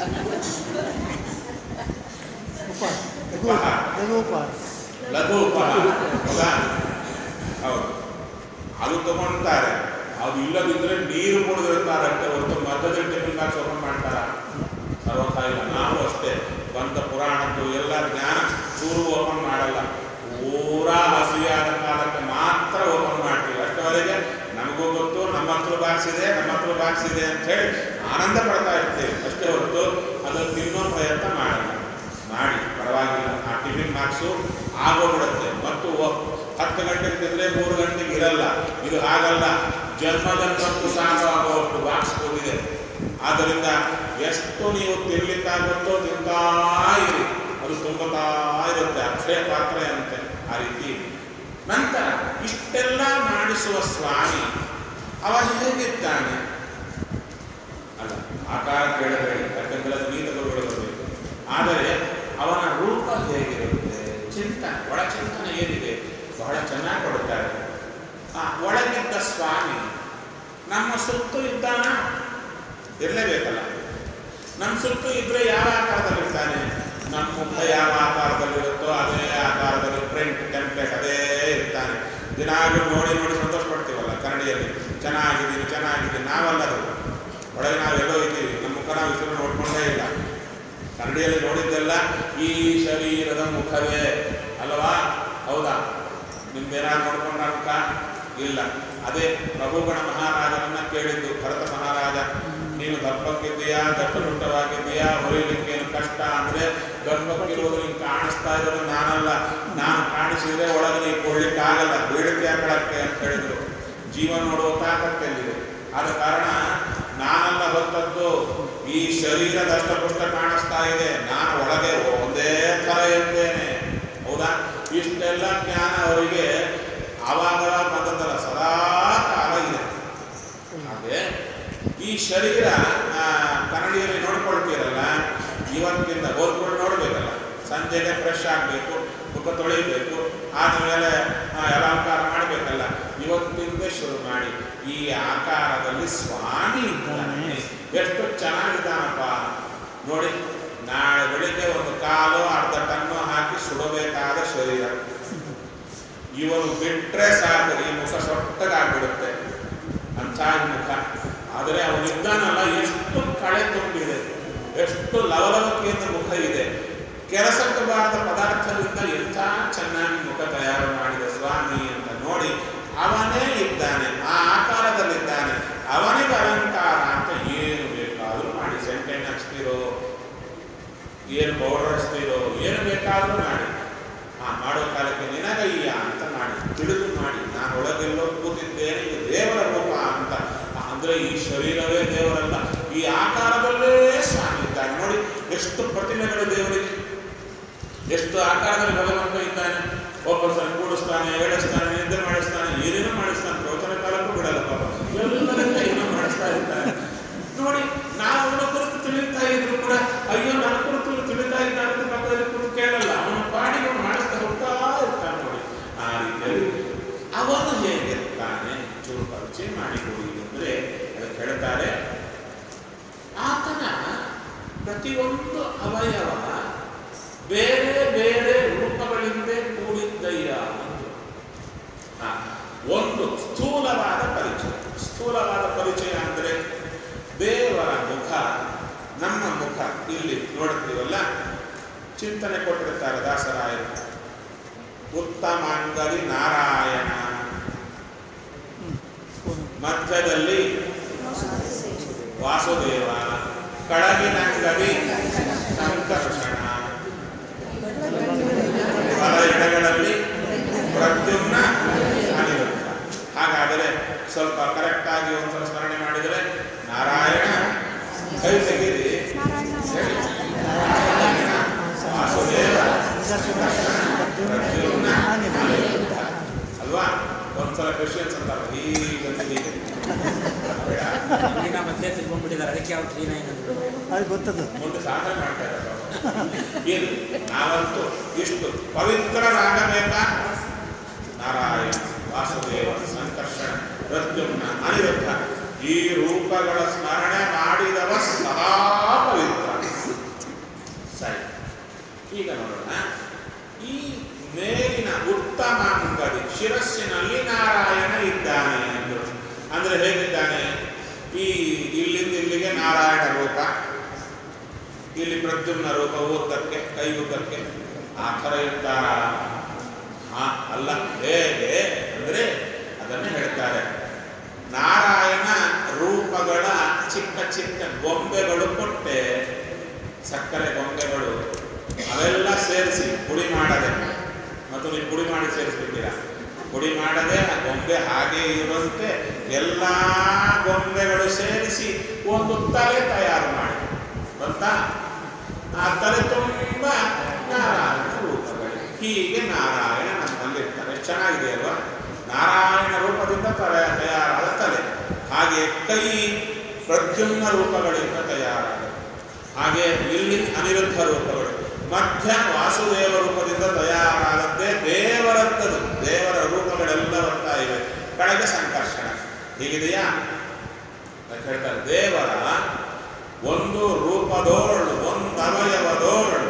ಉಪಹಾರ ಲಘು ಲಘು ಉಪಹಾರ ಲಘು ಉಪಹಾರ ಹೌದಾ ಹೌದು ಅದು ತಗೊಂಡ್ತಾರೆ ಅದು ಇಲ್ಲದಿದ್ರೆ ನೀರು ಕುಡಿದಿರ್ತಾರೆ ಅಂತ ಹೊರತು ಮಧ್ಯದಲ್ಲಿ ಟಿಫಿನ್ ಬಾಕ್ಸ್ ಓಪನ್ ಮಾಡ್ತಾರ ಸರ್ವಥ ಇಲ್ಲ ನಾವು ಅಷ್ಟೇ ಬಂದ ಪುರಾಣದ್ದು ಎಲ್ಲ ಜ್ಞಾನ ಚೂರು ಓಪನ್ ಮಾಡಲ್ಲ ಪೂರಾ ಹಸಿಯಾದ ಕಾಲಕ್ಕೆ ಮಾತ್ರ ಓಪನ್ ಮಾಡ್ತೀವಿ ಅಷ್ಟವರೆಗೆ ನಮಗೂ ಗೊತ್ತು ನಮ್ಮ ಹತ್ರ ಬಾಕ್ಸ್ ಇದೆ ನಮ್ಮ ಹತ್ರ ಬಾಕ್ಸ್ ಇದೆ ಅಂತ ಹೇಳಿ ಆನಂದ ಪಡ್ತಾ ಇರ್ತೀವಿ ಅಷ್ಟೇ ಹೊರತು ಅದು ತಿನ್ನೋ ಪ್ರಯತ್ನ ಮಾಡಲ್ಲ ಮಾಡಿ ಪರವಾಗಿಲ್ಲ ಆ ಟಿಫಿನ್ ಬಾಕ್ಸು ಆಗೋಗ್ಬಿಡುತ್ತೆ ಮತ್ತು ಒ- ಹತ್ತು ಗಂಟೆಗೆ ತಿಂದ್ರೆ ಮೂರು ಗಂಟೆಗೆ ಇರಲ್ಲ ಇದು ಹಾಗಲ್ಲ ಜನ್ಮದಂತಕ್ಕೂ ಸಾಕಾಗುವಷ್ಟು ಬಾಕ್ಸ್ ಹೋಗಿದೆ ಆದ್ದರಿಂದ ಎಷ್ಟು ನೀವು ತಿನ್ಲಿಕ್ಕಾಗುತ್ತೋ ತಿಂತಾ ಇರಿ ಅದು ತುಂಬುತ್ತಾ ಇರುತ್ತೆ ಅಕ್ಷಯ ಪಾತ್ರೆ ಅಂತೆ ಆ ರೀತಿ ನಂತರ ಇಷ್ಟೆಲ್ಲ ಮಾಡಿಸುವ ಸ್ವಾಮಿ ಅವ ಹೇಗಿದ್ದಾನೆ ಅಲ್ಲ ಆಕಾರ ಕೇಳಬೇಡಿ ಯಾಕಂದ್ರೆ ಅದು ನೀತ ಗುರುಗಳು ಬರಬೇಕು ಆದರೆ ಅವನ ರೂಪ ಹೇಗಿರುತ್ತೆ ಚಿಂತನೆ ಒಳ ಚಿಂತನೆ ಏನಿದೆ ಬಹಳ ಚೆನ್ನಾಗಿ ಕೊಡುತ್ತಾರೆ ಆ ಒಳಗಿದ್ದ ಸ್ವಾಮಿ ನಮ್ಮ ಸುತ್ತು ಇದ್ದಾನ ಇರಲೇಬೇಕಲ್ಲ ನಮ್ಮ ಸುತ್ತು ಇದ್ರೆ ಯಾವ ಆಕಾರದಲ್ಲಿರ್ತಾನೆ ನಮ್ಮ ಮುಖ ಯಾವ ಆಕಾರದಲ್ಲಿರುತ್ತೋ ಅದೇ ಆಕಾರದಲ್ಲಿ ಪ್ರಿಂಟ್ ಟೆಂಪ್ಲೇಟ್ ಅದೇ ಇರ್ತಾನೆ ದಿನಾಗಲೂ ನೋಡಿ ನೋಡಿ ಸಂತೋಷ ಪಡ್ತೀವಲ್ಲ ಕನ್ನಡಿಯಲ್ಲಿ ಚೆನ್ನಾಗಿದ್ದೀನಿ ಚೆನ್ನಾಗಿದ್ದೀನಿ ನಾವಲ್ಲ ಅದು ಒಳಗೆ ನಾವೆಲ್ಲೋ ಇದ್ದೀವಿ ನಮ್ಮ ಮುಖ ನಾವು ಹೆಸರು ನೋಡ್ಕೊಂಡೇ ಇಲ್ಲ ಕನ್ನಡಿಯಲ್ಲಿ ನೋಡಿದ್ದೆಲ್ಲ ಈ ಶರೀರದ ಮುಖವೇ ಅಲ್ವಾ ಹೌದಾ ನಿಮ್ದೇನಾದ್ರು ನೋಡ್ಕೊಂಡ ಮುಖ ಇಲ್ಲ ಅದೇ ಪ್ರಭುಗಣ ಮಹಾರಾಜನನ್ನ ಕೇಳಿದ್ದು ಭರತ ಮಹಾರಾಜ ನೀನು ದಪ್ಪಕ್ಕಿದ್ದೀಯಾ ದಪ್ಪಗುಟ್ಟವಾಗಿದ್ದೀಯಾ ಹೊಲಿಲಿಕ್ಕೇನು ಕಷ್ಟ ಅಂದ್ರೆ ದಪ್ಪಕ್ಕಿರುವುದು ನಿಂಗೆ ಕಾಣಿಸ್ತಾ ಇರೋದು ನಾನಲ್ಲ ನಾನು ಕಾಣಿಸಿದ್ರೆ ಒಳಗೆ ನೀವು ಕೊಡ್ಲಿಕ್ಕಾಗಲ್ಲ ಬೇಡಿಕೆ ಹಾಕಳಕ್ಕೆ ಅಂತ ಹೇಳಿದ್ರು ಜೀವ ನೋಡುವ ತಾಕತ್ತೆಲ್ಲಿದೆ ಆದ ಕಾರಣ ನಾನಲ್ಲ ಹೊತ್ತದ್ದು ಈ ಶರೀರ ದಷ್ಟಪುಷ್ಟ ಕಾಣಿಸ್ತಾ ಇದೆ ನಾನು ಒಳಗೆ ಒಂದೇ ಥರ ಇರ್ತೇನೆ ಹೌದಾ ಇಷ್ಟೆಲ್ಲ ಜ್ಞಾನ ಅವರಿಗೆ ಆವಾಗ ಬಂದದ್ದಲ್ಲ ಸದಾ ಕಾಲ ಇದೆ ಹಾಗೆ ಈ ಶರೀರ ಆ, ಕನ್ನಡಿಯಲ್ಲಿ ನೋಡ್ಕೊಳ್ತೀರಲ್ಲ ಇವತ್ತಿಂದ ಓದ್ಕೊಂಡು ನೋಡ್ಬೇಕಲ್ಲ ಸಂಜೆಗೆ ಫ್ರೆಶ್ ಆಗಬೇಕು ಮುಖ ತೊಳಿಬೇಕು ಆದಮೇಲೆ ಆ, ಅಲಂಕಾರ ಮಾಡಬೇಕಲ್ಲ ಇವತ್ತಿಂದ ಶುರು ಮಾಡಿ ಈ ಆಕಾರದಲ್ಲಿ ಸ್ವಾಮಿ ಇದ್ದಾನೆ ಎಷ್ಟು ಚೆನ್ನಾಗಿದ್ದಾನಪ್ಪ ನೋಡಿ ನಾಳೆ ಬೆಳಿಗ್ಗೆ ಒಂದು ಕಾಲು ಅರ್ಧ ಟನ್ನು ಹಾಕಿ ಸುಡಬೇಕಾದ ಶರೀರ ಇವರು ಬಿಟ್ರೆ ಸಾಕು ಈ ಮುಖ ಸೊಟ್ಟಗಾಗ್ಬಿಡುತ್ತೆ ಅಂಥ ಈ ಮುಖ ಆದರೆ ಅವನಿದ್ದಾನಲ್ಲ ಎಷ್ಟು ಕಳೆ ತುಂಬಿದೆ ಎಷ್ಟು ಲವಲವಿಕೆಯಿಂದ ಮುಖ ಇದೆ ಕೆಲಸಕ್ಕೆ ಬಾರದ ಪದಾರ್ಥದಿಂದ ಎಂಥ ಚೆನ್ನಾಗಿ ಮುಖ ತಯಾರು ಮಾಡಿದ ಸ್ವಾಮಿ ಅಂತ ನೋಡಿ ಅವನೇ ಇದ್ದಾನೆ ಆ ಆಕಾರದಲ್ಲಿದ್ದಾನೆ ಅವನಿಗೆ ಅಲಂಕಾರ ಅಂತ ಏನು ಬೇಕಾದರೂ ಮಾಡಿ ಸೆಂಟೆನ್ ಹಚ್ತಿರೋ ಏನು ಪೌಡರ್ ಹಚ್ತಿರೋ ಏನು ಬೇಕಾದರೂ ಮಾಡಿ ಆ ಮಾಡೋ ಕಾಲಕ್ಕೆ ನಿನಗಯ್ಯ ಅಂತ ಮಾಡಿ ತಿಳಿದು ಮಾಡಿ ನಾನು ಒಳಗೆಲ್ಲೋ ಕೂತಿದ್ದೇನೆ ಇದು ದೇವರ ರೂಪ ಅಂತ ಅಂದ್ರೆ ಈ ಶರೀರವೇ ದೇವರಲ್ಲ ಈ ಆಕಾರದಲ್ಲೇ ಸ್ವಾಮಿ ಇದ್ದಾನೆ ನೋಡಿ ಎಷ್ಟು ಪ್ರತಿಮೆಗಳು ದೇವರಿಗೆ ಎಷ್ಟು ಆಕಾರದಲ್ಲಿ ಭಗವಂತ ಇದ್ದಾನೆ ಒಬ್ಬರು ಸಲ ಕೂಡಿಸ್ತಾನೆ ಏಳಿಸ್ತಾನೆ ನಿದ್ದೆ ಮಾಡಿಸ್ತಾನೆ ಏನೇನೋ ಮಾಡಿಸ್ತಾನೆ ಪ್ರವಚನ ಕಾಲಕ್ಕೂ ಬಿಡಲ್ಲ ಪಾಪ ಎಲ್ಲದರಿಂದ ಏನೋ ಮಾಡಿಸ್ತಾ ಇರ್ತಾನೆ ನೋಡಿ ನಾವು ಅವನ ಕುರಿತು ತಿಳಿತಾ ಇದ್ರು ಕೂಡ ಅಯ್ಯೋ ನನ್ನ ಕುರಿತು ತಿಳಿತಾ ಇದ್ದಾನೆ ಅಂತ ಪಕ್ಕದಲ್ಲಿ ಕುರಿತು ಕೇಳಲ್ಲ ಅವನ ಪಾಡಿಗೆ ಅವನು ಮಾಡಿಸ್ತಾ ಹೋಗ್ತಾ ಇರ್ತಾನೆ ನೋಡಿ ಆ ರೀತಿಯಲ್ಲಿ ಅವನು ಹೇಗಿರ್ತಾನೆ ಚೂರು ಪರಿಚಯ ಮಾಡಿಕೊಡಿ ಅಂದ್ರೆ ಅದಕ್ಕೆ ಹೇಳ್ತಾರೆ ಆತನ ಪ್ರತಿಯೊಂದು ಅವಯವ ಬೇರೆ ಬೇರೆ ರೂಪಗಳಿಂದ ಕೂಡಿದ್ದಯ್ಯ ಅಂದ್ರು. ಆ, ಒಂದು ಸ್ಥೂಲವಾದ ಪರಿಚಯ ಸ್ಥೂಲವಾದ ಪರಿಚಯ ಅಂದರೆ ದೇವರ ಮುಖ ನಮ್ಮ ಮುಖ ಇಲ್ಲಿ ನೋಡ್ತೀವಲ್ಲ ಚಿಂತನೆ ಕೊಟ್ಟಿರ್ತಾರೆ ದಾಸರಾಯರು ಉತ್ತಮಾಂಗದಿ ನಾರಾಯಣ ಮಧ್ಯದಲ್ಲಿ ವಾಸುದೇವ ಕಳಗಿನಂಗದಿ ಸಂಕರ್ಷಣ ಬಲ ಎಡಗಳಲ್ಲಿ ಪ್ರದ್ಯುಮ್ನ ಅನಿರುದ್ಧ ಹಾಗಾದರೆ ಸ್ವಲ್ಪ ಕರೆಕ್ಟಾಗಿ ಒಂದ್ಸಲ ಸ್ಮರಣೆ ಮಾಡಿದರೆ ನಾರಾಯಣ ಕೈ ತೆಗೀರಿ ಹೇಳಿ. ವಾಸುದೇವ ಪ್ರದ್ಯುಮ್ನ ಅನಿರುದ್ಧ ಅಲ್ವಾ ಒಂದ್ಸಲ ಕ್ರಿಶ್ಚಿಯನ್ಸ್ ಅಂತಾರೆ ಹೀಗಂತ ಹೀಗೆ ಬೇಡ ಈಗ ಮಧ್ಯೆ ತಿಳ್ಕೊಂಡ್ಬಿಟ್ಟಿದ್ದಾರೆ ಅದಕ್ಕೆ ಅವ್ರು ಕ್ಲೀನ್ ಆಗಿ ಅದು ಗೊತ್ತದು ಮುಂದೆ ಸಾಧನೆ ಮಾಡ್ತಾ ಇದ್ದಾರೆ ಏನು ನಾವಂತೂ ಇಷ್ಟು ಪವಿತ್ರರಾಗಬೇಕಾ ನಾರಾಯಣ ವಾಸುದೇವ ಸಂಕರ್ಷಣ ಪ್ರದ್ಯುಮ್ನ ಅನಿರುದ್ಧ ಈ ರೂಪಗಳ ಸ್ಮರಣೆ ಮಾಡಿದವ ಸದಾ ಪವಿತ್ರ ಸರಿ ಈಗ ನೋಡೋಣ ಈ ಮೇಲಿನ ಉತ್ತಮ ಅಂಗಡಿ ಶಿರಸ್ಸಿನಲ್ಲಿ ನಾರಾಯಣ ಇದ್ದಾನೆ ಅಂದರು ಅಂದ್ರೆ ಹೇಗಿದ್ದಾನೆ ಈ ಇಲ್ಲಿಂದ ಇಲ್ಲಿಗೆ ನಾರಾಯಣ ರೂಪ ಇಲ್ಲಿ ಪ್ರದ್ಯುಮ್ನ ರೂಪ ಉದ್ದಕ್ಕೆ ಕೈ ಉದ್ದಕ್ಕೆ ಆ ಥರ ಇರ್ತಾರ ಹಾ ಅಲ್ಲ ಹೇಗೆ ಅಂದ್ರೆ ಅದನ್ನು ಹೇಳ್ತಾರೆ ನಾರಾಯಣ ರೂಪಗಳ ಚಿಕ್ಕ ಚಿಕ್ಕ ಗೊಂಬೆಗಳು ಕೊಟ್ಟೆ ಸಕ್ಕರೆ ಗೊಂಬೆಗಳು ಅವೆಲ್ಲ ಸೇರಿಸಿ ಪುಡಿ ಮಾಡದೆ ಮತ್ತು ನೀವು ಪುಡಿ ಮಾಡಿ ಸೇರಿಸ್ಬಿಟ್ಟಿರಾ ಪುಡಿ ಮಾಡದೆ ಆ ಗೊಂಬೆ ಹಾಗೆ ಇರುವಂತೆ ಎಲ್ಲ ಗೊಂಬೆಗಳು ಸೇರಿಸಿ ಒಂದು ತಲೆ ತಯಾರು ಮಾಡಿ ಬಂತಾ ಆ ತಲೆ ತುಂಬ ನಾರಾಯಣ ರೂಪಗಳು ಹೀಗೆ ನಾರಾಯಣ ನಮ್ಮಲ್ಲಿರ್ತಾರೆ ಎಷ್ಟು ಚೆನ್ನಾಗಿದೆ ಅಲ್ವಾ ನಾರಾಯಣ ರೂಪದಿಂದ ತಲೆ ತಯಾರಾದ ತಲೆ ಹಾಗೆ ಕೈ ಪ್ರದ್ಯುಮ್ನ ರೂಪಗಳಿಂದ ತಯಾರಾದ ಹಾಗೆ ಇಲ್ಲಿ ಅನಿರುದ್ಧ ರೂಪಗಳು ಮಧ್ಯ ವಾಸುದೇವ ರೂಪದಿಂದ ತಯಾರಾದದ್ದೇ ದೇವರದ್ದದು ದೇವರ ರೂಪಗಳೆಲ್ಲ ಬರ್ತಾ ಇವೆ ಕಡೆಗೆ ಸಂಕರ್ಷಣ ಹೀಗಿದೆಯಾ ಅಂತ ಹೇಳ್ತಾರೆ ದೇವರ ಒಂದು ರೂಪದೋಳು ಒಂದು ಅವಯವದೋಳು